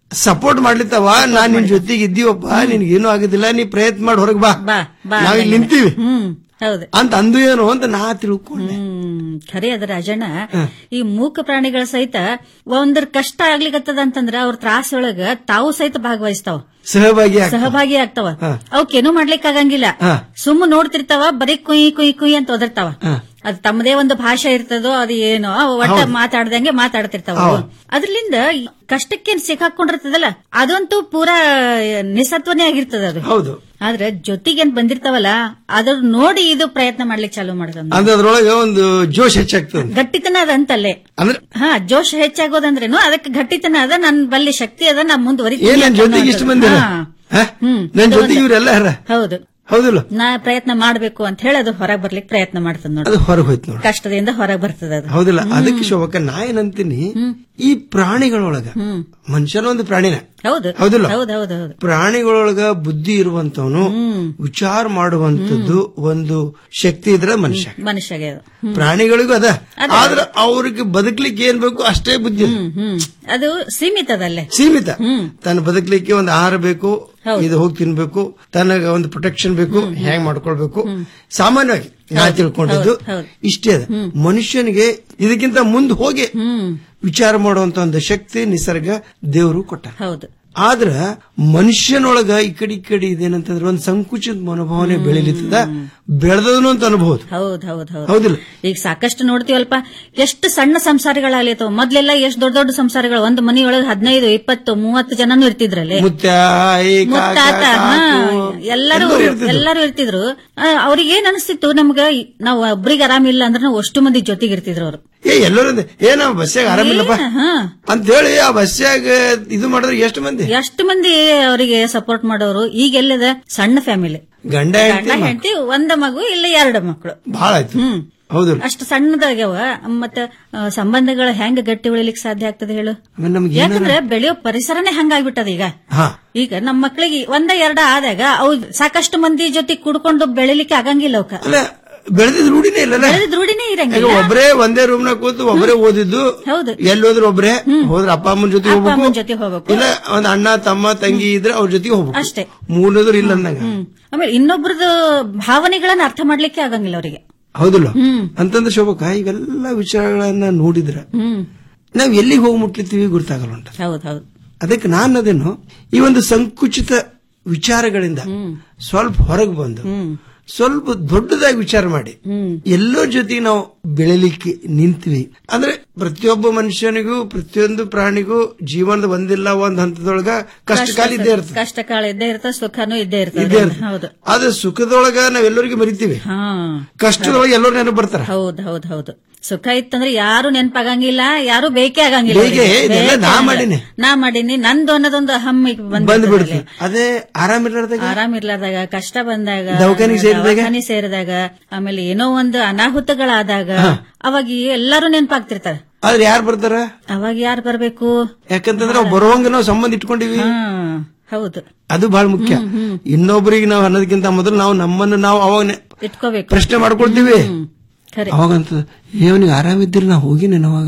ಸಪೋರ್ಟ್ ಮಾಡ್ಲಿತ್ತವ ನಾನ್ ನಿನ್ ಜೊತೆಗೆ ಇದ್ದೀವಪ್ಪ ನಿನ್ಗೇನು ಆಗುದಿಲ್ಲ ನೀ ಪ್ರಯತ್ನ ಮಾಡಿ ಹೊರಗ್ ಬಾ ಬಾ ಬಾ ನಾವ್ ಇಲ್ಲಿ ನಿಂತೀವಿ ಹ್ಮ್ ಹೌದು ಅಂತ ಅಂದು ಏನು ಅಂತ ನಾ ತಿಳ್ಕೊಂಡೆ ಹ್ಮ್ ಖರೆ ಅದ ರಾಜಣ್ಣ ಈ ಮೂಕ ಪ್ರಾಣಿಗಳ ಸಹಿತ ಒಂದ್ರ ಕಷ್ಟ ಆಗ್ಲಿಕತ್ತದ ಅಂತಂದ್ರ ಅವ್ರ ತ್ರಾಸೊಳಗ ತಾವು ಸಹಿತ ಭಾಗವಹಿಸ್ತಾವ ಸಹಭಾಗಿ ಆಗ್ತಾವ. ಸಹಭಾಗಿ ಆಗ್ತಾವ ಅವಕ್ಕೇನು ಮಾಡ್ಲಿಕ್ ಆಗಂಗಿಲ್ಲ ಸುಮ್ಮ ನೋಡ್ತಿರ್ತಾವ ಬರೀ ಕುಯ್ ಕುಯ್ ಕುಯ್ ಅಂತ ಒದರ್ತಾವ ಅದು ತಮ್ಮದೇ ಒಂದು ಭಾಷೆ ಇರ್ತದೋ ಅದು ಏನೋ ಅವು ಒಟ್ಟ ಹೌದು. ಮಾತಾಡ್ದಂಗೆ ಮಾತಾಡ್ತಿರ್ತಾವ ಅವು. ಅದ್ರಲಿಂದ ಈ ಕಷ್ಟಕ್ಕೇನ್ ಸಿಕ್ಕಾಕೊಂಡಿರ್ತದಲ್ಲ ಅದಂತೂ ಪೂರಾ ನಿಸತ್ವನೇ ಆಗಿರ್ತದ ಅದು ಹೌದು ಆದ್ರೆ ಜೊತೆಗೇನ್ ಬಂದಿರ್ತಾವಲ್ಲ ಅದ್ರ ನೋಡಿ ಇದು ಪ್ರಯತ್ನ ಮಾಡ್ಲಿಕ್ಕೆ ಚಾಲೂ ಮಾಡ್ದ ಅಂದ್ರೆ ಅದ್ರೊಳಗೆ ಒಂದು ಜೋಶ್ ಹೆಚ್ಚಾಗ್ತದೆ ಗಟ್ಟಿತನ ಅದ ಅಂತಲ್ಲೇ ಅಂದ್ರೆ ಹಾ ಜೋಶ್ ಹೆಚ್ಚಾಗೋದಂದ್ರೇನು ಅದಕ್ಕೆ ಗಟ್ಟಿತನ ಅದ ನನ್ ಬಲ್ಲಿ ಶಕ್ತಿ ಅದ ನಾ ಮುಂದುವರಿತೀನಿ ಏನ್ ನನ್ ಅಂತ ಜೊತೆಗೆ ಅನ್ನೋದು. ಇಷ್ಟು ಮಂದಿ ಅಲ್ಲ? ಹಾ. ಹ? ಹ್ಮ್. ನನ್ ಇದು ಜೊತೆಗೆ ಒಂದು- ಇವರೆಲ್ಲ ಯಾರ ಹೌದು ಹೌದಿಲ್ಲ ನಾ ಪ್ರಯತ್ನ ಮಾಡ್ಬೇಕು ಅಂತ ಹೇಳಿ ಅದು ಹೊರಗೆ ಬರ್ಲಿಕ್ಕೆ ಪ್ರಯತ್ನ ಮಾಡ್ತದ ಅದು ನೋಡಿ ಹೊರಗೆ ಹೋಯ್ತು ನೋಡಿ ಕಷ್ಟದಿಂದ ಹೊರಗೆ ಬರ್ತದ ಅದು ಹೌದಿಲ್ಲ ಅದಕ್ಕೆ ಶೋಭಕ್ಕ ನಾ ಏನಂತೀನಿ ಈ ಪ್ರಾಣಿಗಳೊಳಗ ಮನುಷ್ಯನ ಒಂದು ಪ್ರಾಣಿನ ಹೌದು ಹೌದಿಲ್ಲ? ಹೌದು ಹೌದು ಹೌದು ಪ್ರಾಣಿಗಳೊಳಗ ಬುದ್ಧಿ ಇರುವಂತವನು ವಿಚಾರ ಮಾಡುವಂತದ್ದು ಒಂದು ಶಕ್ತಿ ಇದ್ರೆ ಮನುಷ್ಯ ಮನುಷ್ಯಗೆ ಅದು ಹ್ಮ್. ಪ್ರಾಣಿಗಳಿಗೂ ಅದ ಆದ್ರೆ ಅವ್ರಿಗೆ ಬದುಕ್ಲಿಕ್ಕೆ ಏನ್ ಬೇಕು ಅಷ್ಟೇ ಬುದ್ಧಿ ಅದ. ಹ್ಮ್ ಅದು ಸೀಮಿತದಲ್ಲೇ ಸೀಮಿತ ತನ್ನ ಬದುಕಲಿಕ್ಕೆ ಒಂದು ಆಹಾರ ಬೇಕು ಇದು ಹೋಗಿ ತಿನ್ಬೇಕು ತನಗ ಒಂದು ಪ್ರೊಟೆಕ್ಷನ್ ಬೇಕು ಹೇಗ್ ಮಾಡ್ಕೊಳ್ಬೇಕು ಸಾಮಾನ್ಯವಾಗಿ ನಾ ತಿಳ್ಕೊಂಡಿದ್ದು ಹೌದು, ಹೌದು. ಇಷ್ಟೇ ಅದ ಮನುಷ್ಯನಿಗೆ ಇದಕ್ಕಿಂತ ಮುಂದೆ ಹೋಗಿ ವಿಚಾರ ಮಾಡುವಂತ ಒಂದು ಶಕ್ತಿ ನಿಸರ್ಗ ದೇವರು ಕೊಟ್ಟ ಹೌದು ಆದ್ರ ಮನುಷ್ಯನೊಳಗ ಈ ಕಡೆ ಈ ಕಡೆ ಇದೇನಂತಂದ್ರೆ ಒಂದು ಸಂಕುಚಿತ ಮನೋಭಾವನೆ ಬೆಳಿಲಿತ್ತದ ಬೆಳೆದನು ಅಂತ ಅನ್ಬಹುದು ಹೌದ್ ಹೌದ್ ಹೌದ್ ಹೌದಿಲ್ಲ ಈಗ ಸಾಕಷ್ಟು ನೋಡ್ತೀವಲ್ಪ ಎಷ್ಟು ಸಣ್ಣ ಸಂಸಾರಗಳಾಗ್ಲಿತ್ತವ ಮೊದ್ಲೆಲ್ಲ ಎಷ್ಟು ದೊಡ್ಡ ದೊಡ್ಡ ಸಂಸಾರಗಳು ಒಂದು ಮನೆಯೊಳಗೆ ಹದಿನೈದು ಇಪ್ಪತ್ತು ಮೂವತ್ತು ಜನನು ಇರ್ತಿದ್ರಲ್ಲಿ ಮುತ್ಯ ಈ ಕಾಕ, ಮುತ್ತಾತ ಹಾ, ಕಾಕು, ಎಲ್ಲರೂ ಎಲ್ಲರೂ ಇರ್ತಿದ್ರು. ಎಲ್ಲರೂ ಇರ್ತಿದ್ರು ಆ, ಅವ್ರಿಗೆ ಏನ್ ಅನಿಸ್ತಿತ್ತು ನಮ್ಗ ನಾವು ಒಬ್ರಿಗೆ ಆರಾಮಿಲ್ಲ ಅಂದ್ರೆ ನಾವು ಅಷ್ಟು ಮಂದಿ ಜೊತೆಗೆ ಇರ್ತಿದ್ರು ಅವರು ಏ ಎಲ್ಲರೂ ಅಂದೆ, ಏ ನಾವು ಬಸ್ಸಾಗ ಆರಾಮಿಲ್ಲಪ್ಪ ಅಂತ ಹೇಳಿ ಆ ಬಸ್ಸಾಗ ಇದು ಮಾಡಿದ್ರೆ ಎಷ್ಟು ಮಂದಿ ಎಷ್ಟು ಮಂದಿ ಅವರಿಗೆ ಸಪೋರ್ಟ್ ಮಾಡೋರು ಈಗ ಎಲ್ಲದ ಸಣ್ಣ ಫ್ಯಾಮಿಲಿ ಗಂಡ ಗಂಡ ಹೆಂಡತಿ ಹೆಂಡತಿ ಒಂದ ಮಗು ಇಲ್ಲ ಎರಡು ಮಕ್ಕಳು ಬಹಳ ಆಯ್ತು ಹೌದಿಲ್ಲ ಅಷ್ಟು ಸಣ್ಣದಾಗ್ಯಾವ ಮತ್ತ ಆ, ಸಂಬಂಧಗಳು ಹೆಂಗ್ ಗಟ್ಟಿ ಉಳಿಲಿಕ್ಕೆ ಸಾಧ್ಯ ಆಗ್ತದೆ ಹೇಳು ಆಮೇಲೆ ನಮ್ಗೆ ಏನಾರ- ಯಾಕಂದ್ರೆ ಬೆಳೆಯೋ ಪರಿಸರನೇ ಹಂಗಾಗ್ಬಿಟ್ಟದ ಈಗ ಹಾ ಈಗ ನಮ್ಮ ಮಕ್ಕಳಿಗೆ ಒಂದ ಎರಡ ಆದಾಗ ಅವು ಸಾಕಷ್ಟು ಮಂದಿ ಜೊತೆ ಕುಡ್ಕೊಂಡು ಬೆಳಿಲಿಕ್ಕೆ ಆಗಂಗಿಲ್ಲ ಅವಕ್ಕ ಅಲ್ಲ ಬೆಳೆದಿದ್ ರೂಢಿನೇ ಇಲ್ಲಲ್ಲ ಬೆಳೆದಿದ್ ರೂಢಿನೇ ಈಗ ಇರಂಗಿಲ್ಲ ಒಬ್ಬರೇ ಒಂದೇ ರೂಮ್ ನಾಗ ಕೂತು ಒಬ್ಬರೇ ಓದಿದ್ದು ಹೌದು ಎಲ್ಲಿ ಹೋದ್ರು ಒಬ್ರೇ ಹೋದ್ರ ಅಪ್ಪ ಅಮ್ಮನ ಜೊತೆ ಅಪ್ಪ ಅಮ್ಮನ್ ಹೋಗ್ಬೇಕು ಜೊತೆ ಹೋಗ್ಬೇಕು ಇಲ್ಲ ಒಂದ್ ಅಣ್ಣ ತಮ್ಮ ತಂಗಿ ಇದ್ರೆ ಅವ್ರ ಜೊತೆಗೆ ಹೋಗ್ಬೇಕು ಅಷ್ಟೇ ಮೂರನೇದ್ರು ಇಲ್ಲ ಅನ್ನಂಗ ಹ್ಮ್ ಆಮೇಲೆ ಇನ್ನೊಬ್ರದ್ದು ಭಾವನೆಗಳನ್ನ ಅರ್ಥ ಮಾಡ್ಲಿಕ್ಕೆ ಆಗಂಗಿಲ್ಲ ಅವರಿಗೆ ಹೌದಿಲ್ಲ ಅಂತಂದ್ರೆ ಶೋಭಕ ಇವೆಲ್ಲ ವಿಚಾರಗಳನ್ನ ನೋಡಿದ್ರ ಹ್ಮ್ ನಾವ್ ಎಲ್ಲಿಗೆ ಹೋಗಿ ಮುಟ್ಲಿತ್ತೀವಿ ಗೊತ್ತಾಗಲ್ಲ ಉಂಟ ಹೌದ್ ಹೌದು ಅದಕ್ಕೆ ನಾನು ಅದೇನು ಈ ಒಂದು ಸಂಕುಚಿತ ವಿಚಾರಗಳಿಂದ ಸ್ವಲ್ಪ ಹೊರಗೆ ಬಂದು ಸ್ವಲ್ಪ ದೊಡ್ಡದಾಗಿ ವಿಚಾರ ಮಾಡಿ ಎಲ್ಲರ ಜೊತೆಗೆ ನಾವು ಬೆಳಿಲಿಕ್ಕೆ ನಿಂತ್ವಿ ಅಂದ್ರೆ ಪ್ರತಿಯೊಬ್ಬ ಮನುಷ್ಯನಿಗೂ ಪ್ರತಿಯೊಂದು ಪ್ರಾಣಿಗೂ ಜೀವನದ ಒಂದಿಲ್ಲ ಒಂದ್ ಹಂತದೊಳಗ ಕಷ್ಟ ಕಾಲ ಇದ್ದೇ ಇರ್ತದೆ ಕಷ್ಟ ಕಾಲ ಇದ್ದೇ ಇರ್ತದೆ ಸುಖನೂ ಇದ್ದೇ ಇದ್ದೇ ಇರ್ತದೆ ಇರ್ತದೆ. ಹೌದು ಆದ್ರೆ ಸುಖದೊಳಗ ನಾವೆಲ್ಲರಿಗೂ ಮರಿತೀವಿ ಹಾ ಕಷ್ಟದೊಳಗೆ ಎಲ್ಲರೂ ನೆನಪು ಬರ್ತಾರ ಹೌದ್ ಹೌದ್ ಹೌದು ಸುಖ ಇತ್ತಂದ್ರೆ ಯಾರು ನೆನಪಾಗಂಗಿಲ್ಲ ಯಾರು ಬೇಕೇ ಆಗಂಗಿಲ್ಲ ಬೇಕೇ, ಅವ್ರಿಗೆ. ಇದೆಲ್ಲ ಬೇಕೇ ನಾ ಆಗಲ್ಲ. ಮಾಡೀನಿ. ನಾ ಮಾಡೀನಿ ನಂದು ಅನ್ನೋದೊಂದು ಹಮ್ಮಿಗೆ ಬಂದ್ ಬಿಡ್ತೀವಿ ಅದೇ ಆರಾಮಿರ್ಲಾರ್ದಾಗ ಆರಾಮ್ ಇರ್ಲಾರ್ದಾಗ ಕಷ್ಟ ಬಂದಾಗ ದವಾಖಾನಿಗ್ ಸೇರಿದಾಗ? ದವಾಖಾನಿ ಸೇರಿದಾಗ ಆಮೇಲೆ ಏನೋ ಒಂದು ಅನಾಹುತಗಳಾದಾಗ ಅವಾಗ ಎಲ್ಲರೂ ನೆನಪಾಗ್ತಿರ್ತಾರೆ ಆದ್ರೆ ಯಾರು ಬರ್ತಾರ ಅವಾಗ ಯಾರು ಬರ್ಬೇಕು ಯಾಕಂತಂದ್ರೆ ನಾವು ಬರುವಂಗ ನಾವು ಸಂಬಂಧ ಇಟ್ಕೊಂಡಿವಿ ಹಾ ಹೌದು ಅದು ಬಹಳ ಮುಖ್ಯ ಇನ್ನೊಬ್ಬರಿಗೆ ನಾವು ಅನ್ನೋದಕ್ಕಿಂತ ಮೊದಲು ನಾವು ನಮ್ಮನ್ನು ನಾವು ಅವಾಗ ನೆ- ಇಟ್ಕೋಬೇಕು ಪ್ರಶ್ನೆ ಮಾಡ್ಕೊಳ್ತೀವಿ ಖರೆ ಅವಾಗಂತ ಅವನಿಗೆ ಆರಾಮಿದ್ದಿರಿ ನಾ ಹೋಗಿನ ಅವಾಗ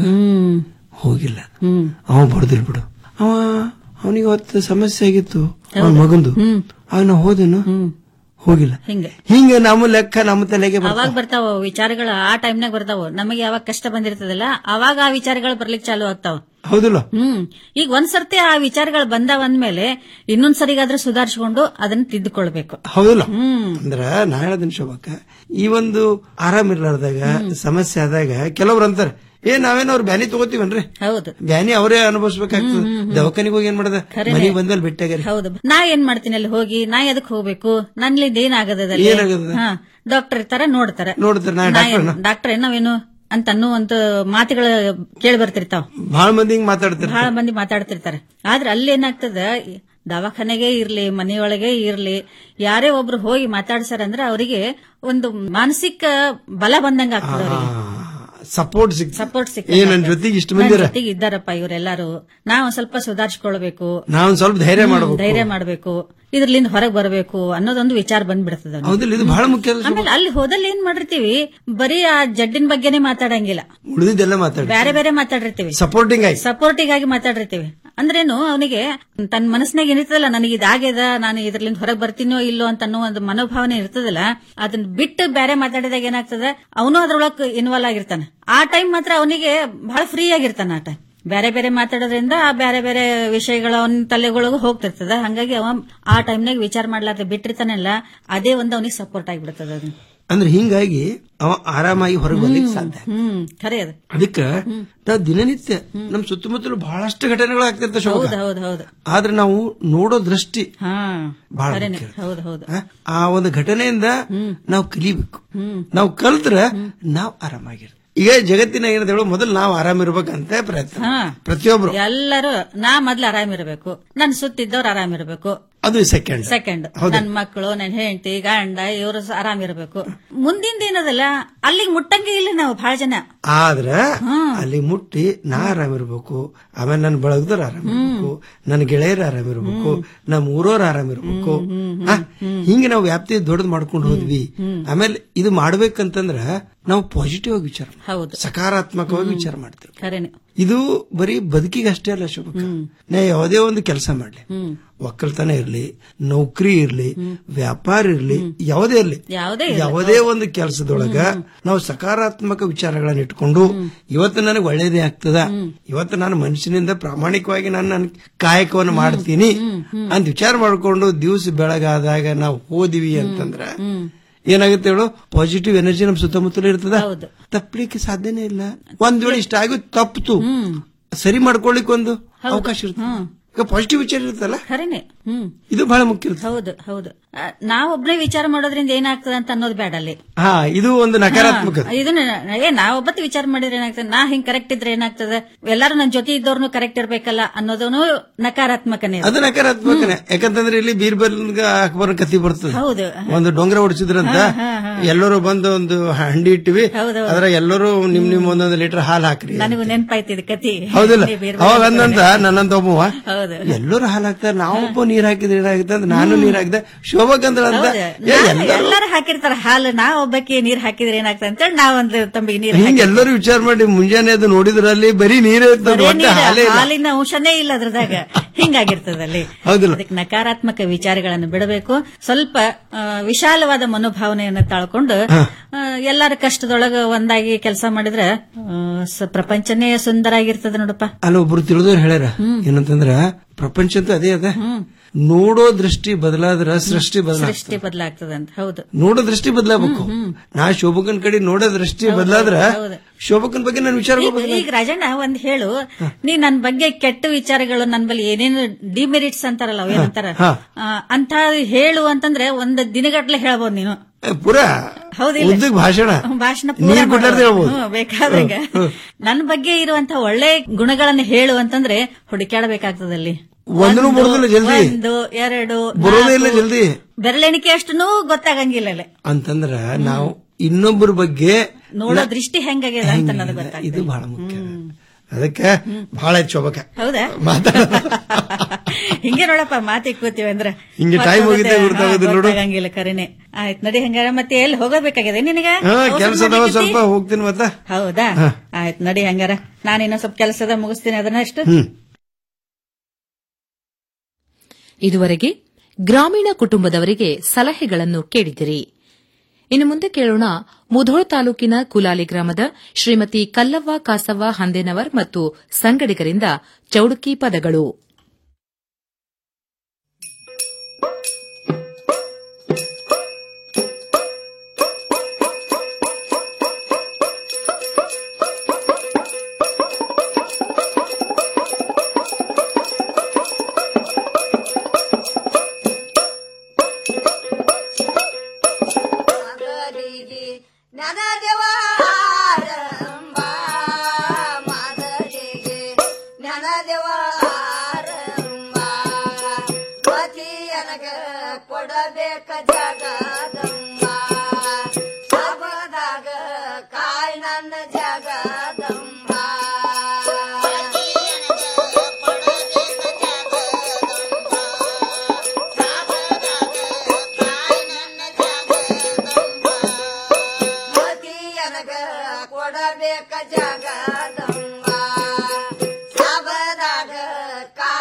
ಹೋಗಿಲ್ಲ ಅವ ಬಡ್ದಿಲ್ ಬಿಡು ಅವ ಅವನಿಗೆ ಅವತ್ತು ಸಮಸ್ಯೆ ಆಗಿತ್ತು ಅವನ ಮಗಂದು ಅವಾಗ ನಾ ಹೋದೆನು ಹೋಗಿಲ್ಲ ಹಿಂಗೆ ಹಿಂಗ ನಮ್ಮ ಲೆಕ್ಕ ನಮ್ಮ ತಲೆಗೆ ಬರ್ತಾವ. ಅವಾಗ ಬರ್ತಾವ ವಿಚಾರಗಳು ಆ ಟೈಮ್ನಾಗ ಬರ್ತಾವ ನಮಗೆ ಯಾವಾಗ ಕಷ್ಟ ಬಂದಿರ್ತದಲ್ಲ ಅವಾಗ ಆ ವಿಚಾರಗಳು ಬರ್ಲಿಕ್ಕೆ ಚಾಲು ಆಗ್ತಾವ ಹೌದಿಲ್ಲ ಹ್ಮ್ ಈಗ ಒಂದ್ ಸರ್ತಿ ಆ ವಿಚಾರಗಳು ಬಂದಾವ ಅಂದ್ಮೇಲೆ ಇನ್ನೊಂದ್ ಸರಿಗಾದ್ರೆ ಸುಧಾರಿಸಿಕೊಂಡು ಅದನ್ನ ತಿದ್ದುಕೊಳ್ಬೇಕು ಹೌದಿಲ್ಲ ಅಂದ್ರ ನಾ ಹೇಳದಿನ ಶೋಭಕ್ಕ ಈ ಒಂದು ಆರಾಮಿರ್ಲಾರ್ದಾಗ ಸಮಸ್ಯೆ ಆದಾಗ ಕೆಲವ್ರು ಅಂತಾರೆ ಏ ನಾವೇನೋ ಅವ್ರ ಬ್ಯಾನಿ ತಗೋತೀವನ್ರಿ ಹೌದು ಬ್ಯಾನಿ ಅವರೇ ಅನುಭವಿಸ್ಬೇಕಾಗ್ತದೆ ದವಾಖಾನಿಗೆ ಹೋಗಿ ಏನ್ ಮಾಡದ ಖರೇನೆ. ಮನೆಗೆ ಬಂದಲ್ಲಿ ಬಿಟ್ಟಾಗ ಹೌದು ನಾ ಏನ್ ಮಾಡ್ತೀನಿ ಅಲ್ಲಿ ಹೋಗಿ ನಾ ಎದಕ್ ಹೋಗ್ಬೇಕು ನನ್ಲಿಂದ ಏನಾಗದ ಏನಾಗದ? ಡಾಕ್ಟರ್ ಇರ್ತಾರ ನೋಡ್ತಾರ ನೋಡ್ತಾರೆ ನಾ ಡಾಕ್ಟರ್ನ ಡಾಕ್ಟರ್ ನಾವೇನು ಅಂತ ಅನ್ನೋ ಒಂದು ಮಾತುಗಳು ಕೇಳಿ ಬರ್ತಿರ್ತಾವ ಬಹಳ ಮಂದಿ ಹಿಂಗ್ ಮಾತಾಡ್ತಾರೆ ಬಹಳ ಮಂದಿ ಮಾತಾಡ್ತಿರ್ತಾರೆ ಆದ್ರೆ ಅಲ್ಲಿ ಏನಾಗ್ತದ ದವಾಖಾನೆಗೆ ಇರ್ಲಿ ಮನೆಯೊಳಗೆ ಇರ್ಲಿ ಯಾರೇ ಒಬ್ರು ಹೋಗಿ ಮಾತಾಡ್ಸಾರಂದ್ರೆ ಅವರಿಗೆ ಒಂದು ಮಾನಸಿಕ ಬಲ ಬಂದಂಗ ಆಗ್ತದ ಅವರಿಗೆ ಸಪೋರ್ಟ್ ಸಿಕ್ ಸಪೋರ್ಟ್ ಏ ನನ್ ಜೊತೆಗೆ ಇಷ್ಟು ಮಂದಿ ಇರ ಜೊತೆಗೆ ಇದ್ದಾರಪ್ಪ ಇವರೆಲ್ಲರೂ ನಾವು ಒಂದ್ ಸ್ವಲ್ಪ ಸುಧಾರಿಸ್ಕೊಳ್ಬೇಕು ನಾವ್ ಒಂದ್ ಸ್ವಲ್ಪ ಧೈರ್ಯ ಹ್ಮ್, ಮಾಡ್ಬೇಕು ಧೈರ್ಯ ಮಾಡ್ಬೇಕು ಇದ್ರಲಿಂದ ಹೊರಗೆ ಬರಬೇಕು ಅನ್ನೋದೊಂದು ವಿಚಾರ ಬಂದ್ಬಿಡ್ತದ ಅವ್ನಿಗೆ. ಹೌದಿಲ್ಲ ಇದು ಬಹಳ ಮುಖ್ಯ ಅಲ್ಲ ಆಮೇಲೆ ಅಲ್ಲಿ ಹೋದಲ್ಲಿ ಏನ್ ಮಾಡಿರ್ತೀವಿ ಬರೀ ಆ ಜಡ್ಡಿನ ಬಗ್ಗೆನೇ ಮಾತಾಡಂಗಿಲ್ಲ ಉಳಿದಿದ್ದೆಲ್ಲ ಮಾತಾಡಿ ಬೇರೆ ಬೇರೆ ಮಾತಾಡಿರ್ತೀವಿ ಸಪೋರ್ಟಿಂಗ್ ಆಗಿ ಸಪೋರ್ಟಿಂಗ್ ಆಗಿ ಮಾತಾಡಿರ್ತೀವಿ ಅಂದ್ರೇನು ಅವನಿಗೆ ತನ್ನ ಮನಸ್ಸಿನಾಗ ಏನಿರ್ತದಲ್ಲ ನನಗೆ ಇದಾಗ್ಯದ ನಾನು ಇದ್ರಲಿಂದ ಹೊರಗೆ ಬರ್ತೀನೋ ಇಲ್ಲೋ ಅಂತ ಅನ್ನೋ ಒಂದು ಮನೋಭಾವನೆ ಇರ್ತದಲ್ಲ ಅದನ್ನ ಬಿಟ್ಟು ಬೇರೆ ಮಾತಾಡಿದಾಗ ಏನಾಗ್ತದೆ ಅವನು ಅದ್ರೊಳಗೆ ಇನ್ವಾಲ್ವ್ ಆಗಿರ್ತಾನೆ ಆ ಟೈಮ್ ಮಾತ್ರ ಅವನಿಗೆ ಬಹಳ ಫ್ರೀ ಆಗಿರ್ತಾನೆ ಆ ಟೈಮ್ ಬೇರೆ ಬೇರೆ ಮಾತಾಡೋದ್ರಿಂದ ಆ ಬೇರೆ ಬೇರೆ ವಿಷಯಗಳು ಅವನ ತಲೆಗೊಳಗೂ ಹೋಗ್ತಿರ್ತದ ಹಂಗಾಗಿ ಅವ ಆ ಟೈಮ್ನಾಗ ವಿಚಾರ ಮಾಡ್ಲಾರ್ದೆ ಬಿಟ್ಟಿರ್ತಾನಲ್ಲ ಅದೇ ಒಂದು ಅವನಿಗೆ ಸಪೋರ್ಟ್ ಆಗಿಬಿಡ್ತದ ಅದು ಅಂದ್ರೆ ಹಿಂಗಾಗಿ ಅವ ಆರಾಮಾಗಿ ಹೊರಗೆ ಬರ್ಲಿಕ್ಕೆ ಸಾಧ್ಯ ಹ್ಮ್ ಖರೆ ಅದು ಅದಕ್ಕ ನಾವು ದಿನನಿತ್ಯ ನಮ್ ಸುತ್ತಮುತ್ತಲು ಬಹಳಷ್ಟು ಘಟನೆಗಳು ಆಗ್ತಿರ್ತಾವ ಶೋಭಕ್ಕ. ಹೌದು ಹೌದು ಹೌದು ಆದ್ರೆ ನಾವು ನೋಡೋ ದೃಷ್ಟಿ ಹಾ ಬಹಳ ಖರೇನೆ ಮುಖ್ಯ. ಹೌದು ಹೌದು ಆ, ಆ ಒಂದು ಘಟನೆಯಿಂದ ನಾವು ಕಲಿಬೇಕು ನಾವು ಕಲ್ತ್ರ ನಾವು ಆರಾಮಾಗಿರ್ತೀವಿ ಈಗ ಜಗತ್ತಿನ ಏನಂತ ಹೇಳೋ ಮೊದಲು ನಾವು ಆರಾಮಿರ್ಬೇಕಂತ ಪ್ರಯತ್ನ ಹಾ ಪ್ರತಿಯೊಬ್ರು ಎಲ್ಲರೂ ನಾ ಮೊದ್ಲು ಆರಾಮಿರ್ಬೇಕು ನನ್ ಸುತ್ತಿದ್ದವ್ರು ಆರಾಮಿರ್ಬೇಕು ಅದು ಸೆಕೆಂಡ್ ಸೆಕೆಂಡ್ ಹೌದು. ನನ್ ಮಕ್ಕಳು ನನ್ ಹೆಂಡತಿ ಗಂಡ ಇವರು ಆರಾಮಿರ್ಬೇಕು ಮುಂದಿಂದ ಏನದಲ್ಲ ಅಲ್ಲಿಗೆ ಮುಟ್ಟಂಗೆ ಇಲ್ಲ ನಾವು ಬಹಳ ಜನ ಆದ್ರ ಅಲ್ಲಿ ಮುಟ್ಟಿ ನಾ ಆರಾಮಿರ್ಬೇಕು ಆಮೇಲೆ ನನ್ನ ಬಳಗದವ್ರು ಆರಾಮಿರ್ಬೇಕು ನನ್ನ ಗೆಳೆಯರು ಆರಾಮಿರ್ಬೇಕು ನಮ್ಮ ಊರವ್ರು ಆರಾಮಿರ್ಬೇಕು ಆ, ಹಿಂಗೆ ನಾವು ವ್ಯಾಪ್ತಿ ದೊಡ್ಡದು ಮಾಡ್ಕೊಂಡು ಹೋದ್ವಿ ಆಮೇಲೆ ಇದು ಮಾಡ್ಬೇಕಂತಂದ್ರ ನಾವು ಪಾಸಿಟಿವ್ ಆಗಿ ವಿಚಾರ ಮಾಡ್ತೀವಿ. ಹೌದು ಸಕಾರಾತ್ಮಕವಾಗಿ ವಿಚಾರ ಮಾಡ್ತೇವೆ ಖರೇನೆ ಇದು ಬರೀ ಬದುಕಿಗೆ ಅಷ್ಟೇ ಅಲ್ಲ ಶುಭಕ ನಾ ಯಾವುದೇ ಒಂದು ಕೆಲಸ ಮಾಡ್ಲಿ ಹ್ಮ್ ಒಕ್ಕಲ್ತನ ಇರ್ಲಿ ನೌಕರಿ ಇರ್ಲಿ ವ್ಯಾಪಾರ ಇರ್ಲಿ ಯಾವುದೇ ಇರ್ಲಿ ಯಾವುದೇ ಇರ್ಲಿ, ಯಾವುದೇ ಒಂದು ಕೆಲಸದೊಳಗ ನಾವು ಸಕಾರಾತ್ಮಕ ವಿಚಾರಗಳನ್ನ ಇಟ್ಕೊಂಡು ಇವತ್ತು ನನಗೆ ಒಳ್ಳೇದೇ ಆಗ್ತದ ಇವತ್ತು ನಾನು ಮನುಷ್ಯನಿಂದ ಪ್ರಾಮಾಣಿಕವಾಗಿ ನಾನು ನನ್ನ ಕಾಯಕವನ್ನು ಮಾಡ್ತೀನಿ ಅಂತ ವಿಚಾರ ಮಾಡ್ಕೊಂಡು ದಿವಸ ಬೆಳಗಾದಾಗ ನಾವು ಹೋದಿವಿ ಅಂತಂದ್ರ ಏನಾಗುತ್ತೆ ಹೇಳು ಪಾಸಿಟಿವ್ ಎನರ್ಜಿ ನಮ್ ಸುತ್ತಮುತ್ತಲು ಇರ್ತದ ತಪ್ಪಲಿಕ್ಕೆ ಸಾಧ್ಯನೇ ಇಲ್ಲ ಒಂದ್ ವೇಳೆ ಇಷ್ಟ ಆಗಿ ತಪ್ಪಿತು ಸರಿ ಮಾಡ್ಕೊಳ್ಳಿಕ್ ಒಂದು ಅವಕಾಶ ಇರ್ತದೆ ಈಗ ಪಾಸಿಟಿವ್ ವಿಚಾರ ಇರುತ್ತಲ್ಲ ಖರೇನೆ ಹ್ಮ್ ಇದು ಬಹಳ ಮುಖ್ಯ ಇರುತ್ತೆ ಹೌದು ಹೌದು ಆ, ನಾವೊಬ್ನೇ ವಿಚಾರ ಮಾಡೋದ್ರಿಂದ ಏನಾಗ್ತದೆ ಅಂತ ಅನ್ನೋದು ಬೇಡ ಅಲ್ಲಿ ಹಾ ಇದು ಒಂದು ನಕಾರಾತ್ಮಕ ಹಾ, ಇದನ್ನ ಏ ನಾವೊಬ್ಬತ್ತು ವಿಚಾರ ಮಾಡಿದ್ರೆ ಏನಾಗ್ತದೆ ನಾ ಹಿಂಗ್ ಕರೆಕ್ಟ್ ಇದ್ರೆ ಏನಾಗ್ತದೆ ಎಲ್ಲರೂ ನನ್ನ ಜೊತೆ ಇದ್ದವ್ರನ್ನು ಕರೆಕ್ಟ್ ಇರ್ಬೇಕಲ್ಲ ಅನ್ನೋದನ್ನು ನಕಾರಾತ್ಮಕನೇ ಅದು ನಕಾರಾತ್ಮಕನೇ ಯಾಕಂತಂದ್ರೆ ಇಲ್ಲಿ ಬೀರ್ಬಲ್ ಅಕ್ಬರ್ ಕತಿ ಬರ್ತದೆ ಹೌದು ಒಂದು ಡೊಂಗರ ಹೊಡಿಸಿದ್ರಂತ ಎಲ್ಲರೂ ಬಂದು ಒಂದು ಹಂಡಿ ಇಟ್ಟಿವಿ ಹೌದೌದು. ಅದ್ರ ಎಲ್ಲರೂ ನಿಮ್ ನಿಮ್ ಒಂದೊಂದು ಲೀಟರ್ ಹಾಲು ಹಾಕ್ರಿ ನನಗೂ ನೆನ್ಪಾಯ್ತಿದ್ ಕತಿ ಹೌದಿಲ್ಲ ನೀವ್ ಬೇರೆ ಅವಾಗ ಬೇರೆ ಅಂದಂತ ನನ್ನಂತ ಒಬ್ಬವ ಹೌದು ಎಲ್ಲರೂ ಹಾಲು ಹಾಕ್ತಾರೆ ನಾವೊಬ್ಬ ನೀರ್ ಹಾಕಿದ್ರೆ ಏನಾಗುತ್ತೆ ಅಂತ ನಾನು ನೀರ್ ಹಾಕಿದೆ ಶೋಭಕಂದ್ರ ಅಂತ ಹೌದು. ಏ, ನಾನು ಎಲ್ಲರೂ ಎಲ್ಲರೂ ಹಾಕಿರ್ತಾರ ಹಾಲು ನಾ ಒಬ್ಬಕ್ಕೆ ನೀರ್ ಹಾಕಿದ್ರೆ ಏನಾಗ್ತದೆ ಅಂತೇಳಿ ನಾವೊಂದು ತಂಬಿಗೆ ನೀರ್ ಹಿಂಗ್ ಎಲ್ಲರೂ ವಿಚಾರ ಮಾಡಿ ಮುಂಜಾನೆ ಅದು ನೋಡಿದ್ರಲ್ಲಿ ಬರೀ ನೀರೇ ಇರ್ತದೆ ಬರೇ ಒಟ್ಟೆ ನೀರು, ಹಾಲೇ ಇಲ್ಲ ಹಾಲಿನ ಅಂಶನೇ ಇಲ್ಲ ಅದ್ರದಾಗ ಹಿಂಗಾಗಿರ್ತದಲ್ಲಿ ಹೌದಿಲ್ಲ ಅದಕ್ಕೆ ನಕಾರಾತ್ಮಕ ವಿಚಾರಗಳನ್ನು ಬಿಡಬೇಕು ಸ್ವಲ್ಪ ಆ, ವಿಶಾಲವಾದ ಮನೋಭಾವನೆಯನ್ನು ತಾಳ್ಕೊಂಡು ಆ, ಎಲ್ಲರ ಕಷ್ಟದೊಳಗ ಒಂದಾಗಿ ಕೆಲಸ ಮಾಡಿದ್ರೆ ಆ, ಸ- ಪ್ರಪಂಚನೇ ಸುಂದರ ಆಗಿರ್ತದ ನೋಡಪ್ಪ ಅಲ್ಲಿ ಒಬ್ರು ತಿಳಿದವ್ರು ಹೇಳ್ಯಾರ ಏನಂತಂದ್ರ ಪ್ರಪಂಚ ಅಂತ ಅದೇ ಅದ ನೋಡೋ ದೃಷ್ಟಿ ಬದಲಾದ್ರ ಸೃಷ್ಟಿ ಬದಲಾಗ್ತದೆ ಸೃಷ್ಟಿ ಬದಲಾಗ್ತದ ಅಂತ ಹೌದು ನೋಡೋ ದೃಷ್ಟಿ ಬದಲಾಗಬೇಕು ನಾ ಶೋಭಕನ್ ಕಡೆ ನೋಡೋ ದೃಷ್ಟಿ ಬದಲಾದ್ರ ಹೌದು. ಶೋಭಕನ್ ಬಗ್ಗೆ ನನ್ನ ವಿಚಾರಗಳು ಈಗ- ಈಗ ರಾಜಣ್ಣ ಒಂದ್ ಹೇಳು ನೀ ನನ್ ಬಗ್ಗೆ ಕೆಟ್ಟ ವಿಚಾರಗಳು ನನ್ ಬಳಿ ಏನೇನು ಡಿಮೆರಿಟ್ಸ್ ಅಂತಾರಲ್ಲ ಅವ್ ಏನಂತಾರ ಹಾ. ಆ, ಅಂತ ಹೇಳು ಅಂತಂದ್ರೆ ಒಂದ್ ದಿನಗಟ್ಲೆ ಹೇಳ್ಬೋದು ನೀನು ಏ, ಪೂರಾ ಹೌದಿಲ್ಲ ಉದ್ದಕ್ ಭಾಷಣ ಭಾಷಣ ನೀರ್ ಕೊಟ್ಟಾರ್ದೆ ಹೇಳ್ಬೋದು. ಬೇಕಾದಂಗ ನನ್ ಬಗ್ಗೆ ಇರುವಂತ ಒಳ್ಳೆ ಗುಣಗಳನ್ನ ಹೇಳು ಅಂತಂದ್ರೆ ಹುಡುಕ್ಯಾಡಬೇಕಾಗ್ತದಲ್ಲಿ ಒಂದೂ ಬರೋದಿಲ್ಲ ಜಲ್ದಿ ಒಂದು ಎರಡು ಬರೋದೇ ಇಲ್ಲ ನಾಲ್ಕು, ಜಲ್ದಿ ಬೆರಳೆಣಿಕೆ ಅಷ್ಟೂ ಗೊತ್ತಾಗಂಗಿಲ್ಲ ಅಲ್ಲಿ. ಅಂತಂದ್ರ ನಾವು ಇನ್ನೊಬ್ಬರ ಬಗ್ಗೆ ನೋಡೋ ದೃಷ್ಟಿ ಹೆಂಗಾಗ್ಯದ ಅಂತ ನನಗೆ ಗೊತ್ತಾಗ್ತದೆ ಇದು ಬಹಳ ಮುಖ್ಯ ಅದಕ್ಕೆ ಬಹಳ ಶೋಭಕ ಹೌದಾ ಮಾತಾಡ ಹಿಂಗೆ ನೋಡಪ್ಪ ಮಾತಿ ಕೂತೀವಿ ಅಂದ್ರ ಹಿಂಗೆ time ಹೋಗಿದ್ದೇ ಗೊತ್ತಾಗೋದಿಲ್ಲ ನೋಡು. ಗೊತ್ತಾಗಂಗಿಲ್ಲ ಕರೆನೆ ಆಯ್ತು ನಡಿ ಹಂಗಾರ ಮತ್ತೆ ಎಲ್ಲಿ ಹೋಗಬೇಕಾಗಿದೆ ನಿನಗ ಹಾ ಅವಸರ ಕೆಲಸ ಅದಾವ ಮಾಡ್ಲಿಕತ್ತಿ? ಸ್ವಲ್ಪ ಹೋಗ್ತೀನಿ ಮತ್ತ ಹೌದಾ ಹಾ. ಆಯ್ತು ನಡಿ ಹಂಗಾರ ನಾನು ಇನ್ನೊಂದ್ ಸ್ವಲ್ಪ ಕೆಲಸದ ಮುಗಿಸ್ತೀನಿ ಅದನ್ನ ಅಷ್ಟು ಹ್ಮ್ ಇದುವರೆಗೆ ಗ್ರಾಮೀಣ ಕುಟುಂಬದವರಿಗೆ ಸಲಹೆಗಳನ್ನು ಕೇಳಿದಿರಿ ಇನ್ನು ಮುಂದೆ ಕೇಳೋಣ ಮುಧೋಳ ತಾಲೂಕಿನ ಕುಲಾಲಿ ಗ್ರಾಮದ ಶ್ರೀಮತಿ ಕಲ್ಲವ್ವ ಕಾಸವ್ವ ಹಂದೇನವರ್ ಮತ್ತು ಸಂಗಡಿಗರಿಂದ ಚೌಡುಕಿ ಪದಗಳು ಕೊಡಬೇಕ ಜಗದಮ್ಮ ಸಬದಾಗ ಕಾಯ್ ನನ್ನ ಜಗದಮ್ಮ ಮತಿಯನಗ ಕೊಡಬೇಕ ಜಗದಮ್ಮ ಸಬದಾಗ ಕಾಯ್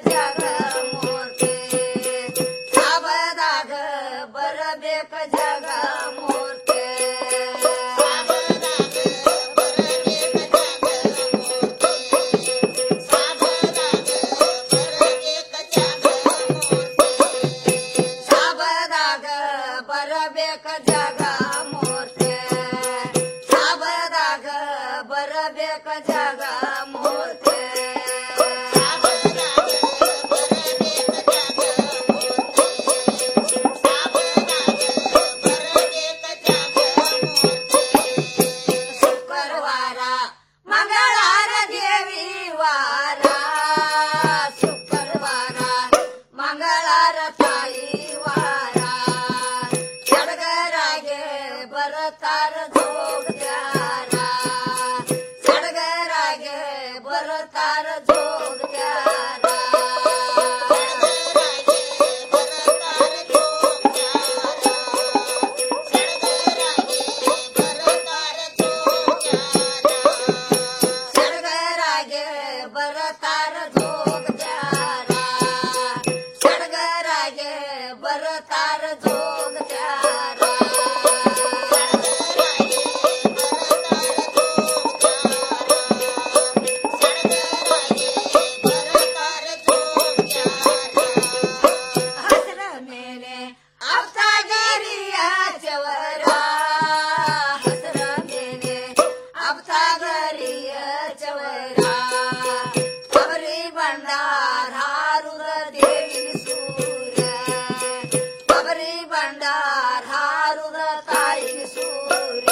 ಜಗಮೂರ್ತಿ ಸಾಬದಾಗ ಬರಬೇಕ ಜಗಮೂರ್ತಿ ಸಾಬದಾಗ ಬರಬೇಕ ಜಗಮೂರ್ತಿ ಸಾಬದಾಗ ಬರಬೇಕ ಜಗಮೂರ್ತಿ ಶುಕ್ರವಾರ ಮಂಗಳಾರ ದೇವಿ ವಾರ ಶುಕ್ರವಾರ ಮಂಗಳಾರ ತಾಯಿ ವಾರ ಸಡಗರಾಗೆ ಬರತಾರ ಜೋಗ್ಯಾರ ಸಡಗರಾಗೆ ಬರತಾರ ಜೋಗ್ಯಾರ ಸಡಗರಾಗೆ ಬರತಾರ ಜೋಗ್ಯಾರ ಸಡಗರಾಗೆ ಬರತಾರ ಜೋಗ್ಯಾರ ಹಸರ ಮೇಲೆ ಅವತಾಗರಿಯ ಚವರ ಹಸರ ಮೇಲೆ ಅವತಾಗರಿಯ ಚವರ ಅವರಿ ಬಂಡಾರ ಹಾರುದ ದೇವಿ ಸೂರ್ಯ ಅವರಿ ಬಂಡಾರ ಹಾರುದ ತಾಯಿ ಸೂರ್ಯ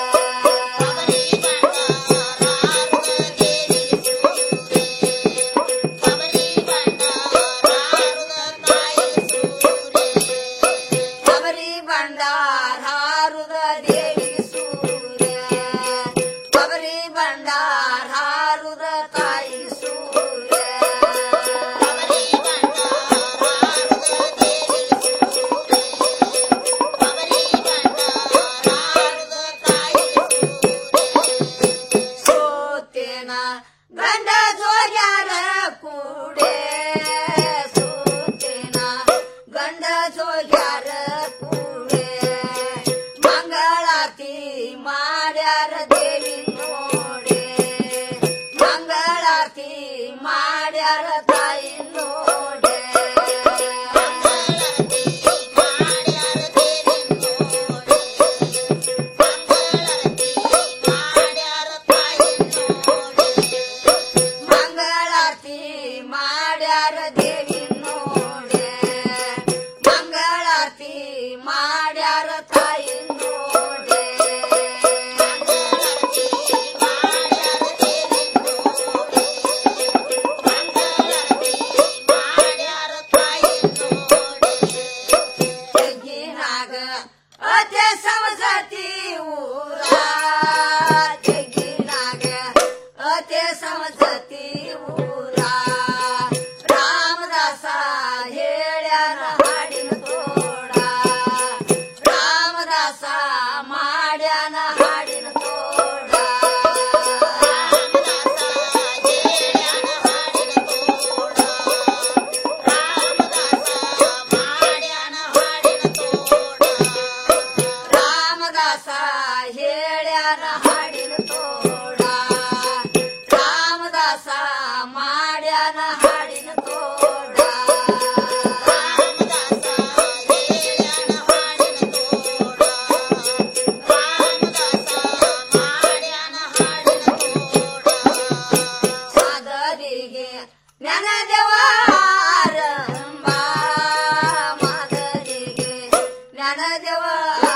ಅವರಿ ಬಂಡಾರ ಹಾರುದ ದೇವಿ ಸೂರ್ಯ ಅವರಿ ಬಂಡಾರ ಹಾರುದ ತಾಯಿ ಸೂರ್ಯ ಸೋತೇನ ಗಂಡ ಜೋಗ್ಯಾರ ಕೂಡೆ ಸೋತೇನ ಗಂಡ ಜೋಗ್ಯಾರ ಕೂಡೆ ಮಂಗಳಾತಿ ಮಾಡ್ಯಾರ ದೇವಿ ನೋಡೆ ಮಂಗಳಾತಿ ಮಾಡ್ಯಾರ ತಾಯಿ ನೋಡೆ ಮಂಗಳಾರತಿ ಮಾಡ್ಯಾರ ದೇವಿ ನೋಡೆ ಮಂಗಳಾರತಿ ಮಾಡ್ಯಾರ ತಾಯಿ ನೋಡೆ ತೆಗಿನಾಗ ಅತೆ ಸಮಸತಿ ಊರ ತೆಗಿನಾಗ ಅತೆ ಸಮಸತಿ ಊರ ರಾಮದಾಸ ಹೇಳ್ಯಾರ ಹಾಡಿನ ತೋಡ ರಾಮದಾಸ ಮಾಡ್ಯಾನ ಹಾಡಿನ ತೋಡ ರಾಮದಾಸ ಹೇಳ್ಯಾರ ಹಾಡಿನ ತೋಡ ರಾಮದಾಸ ಮಾಡ್ಯಾನ ಹಾಡಿನ ತೋಡ ಮಾದರಿಗೆ ನೆನದೆವಾರಂಬ ಮಾದರಿಗೆ ನೆನದೆವಾರಂಬ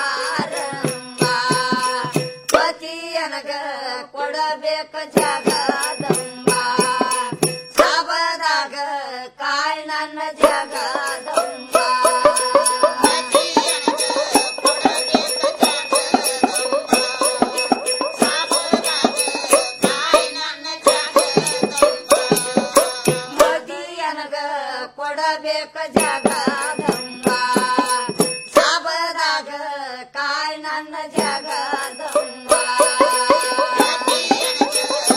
ಪತಿಯನಗ ಕೊಡಬೇಕ ಜಗದಂಬ ಸಾಬದಾಗ ಕಾಯ್ ನನ್ನ ಜಗದಂಬ ಮದಿಯನಗ ಕೊಡಬೇಕ ಜಗ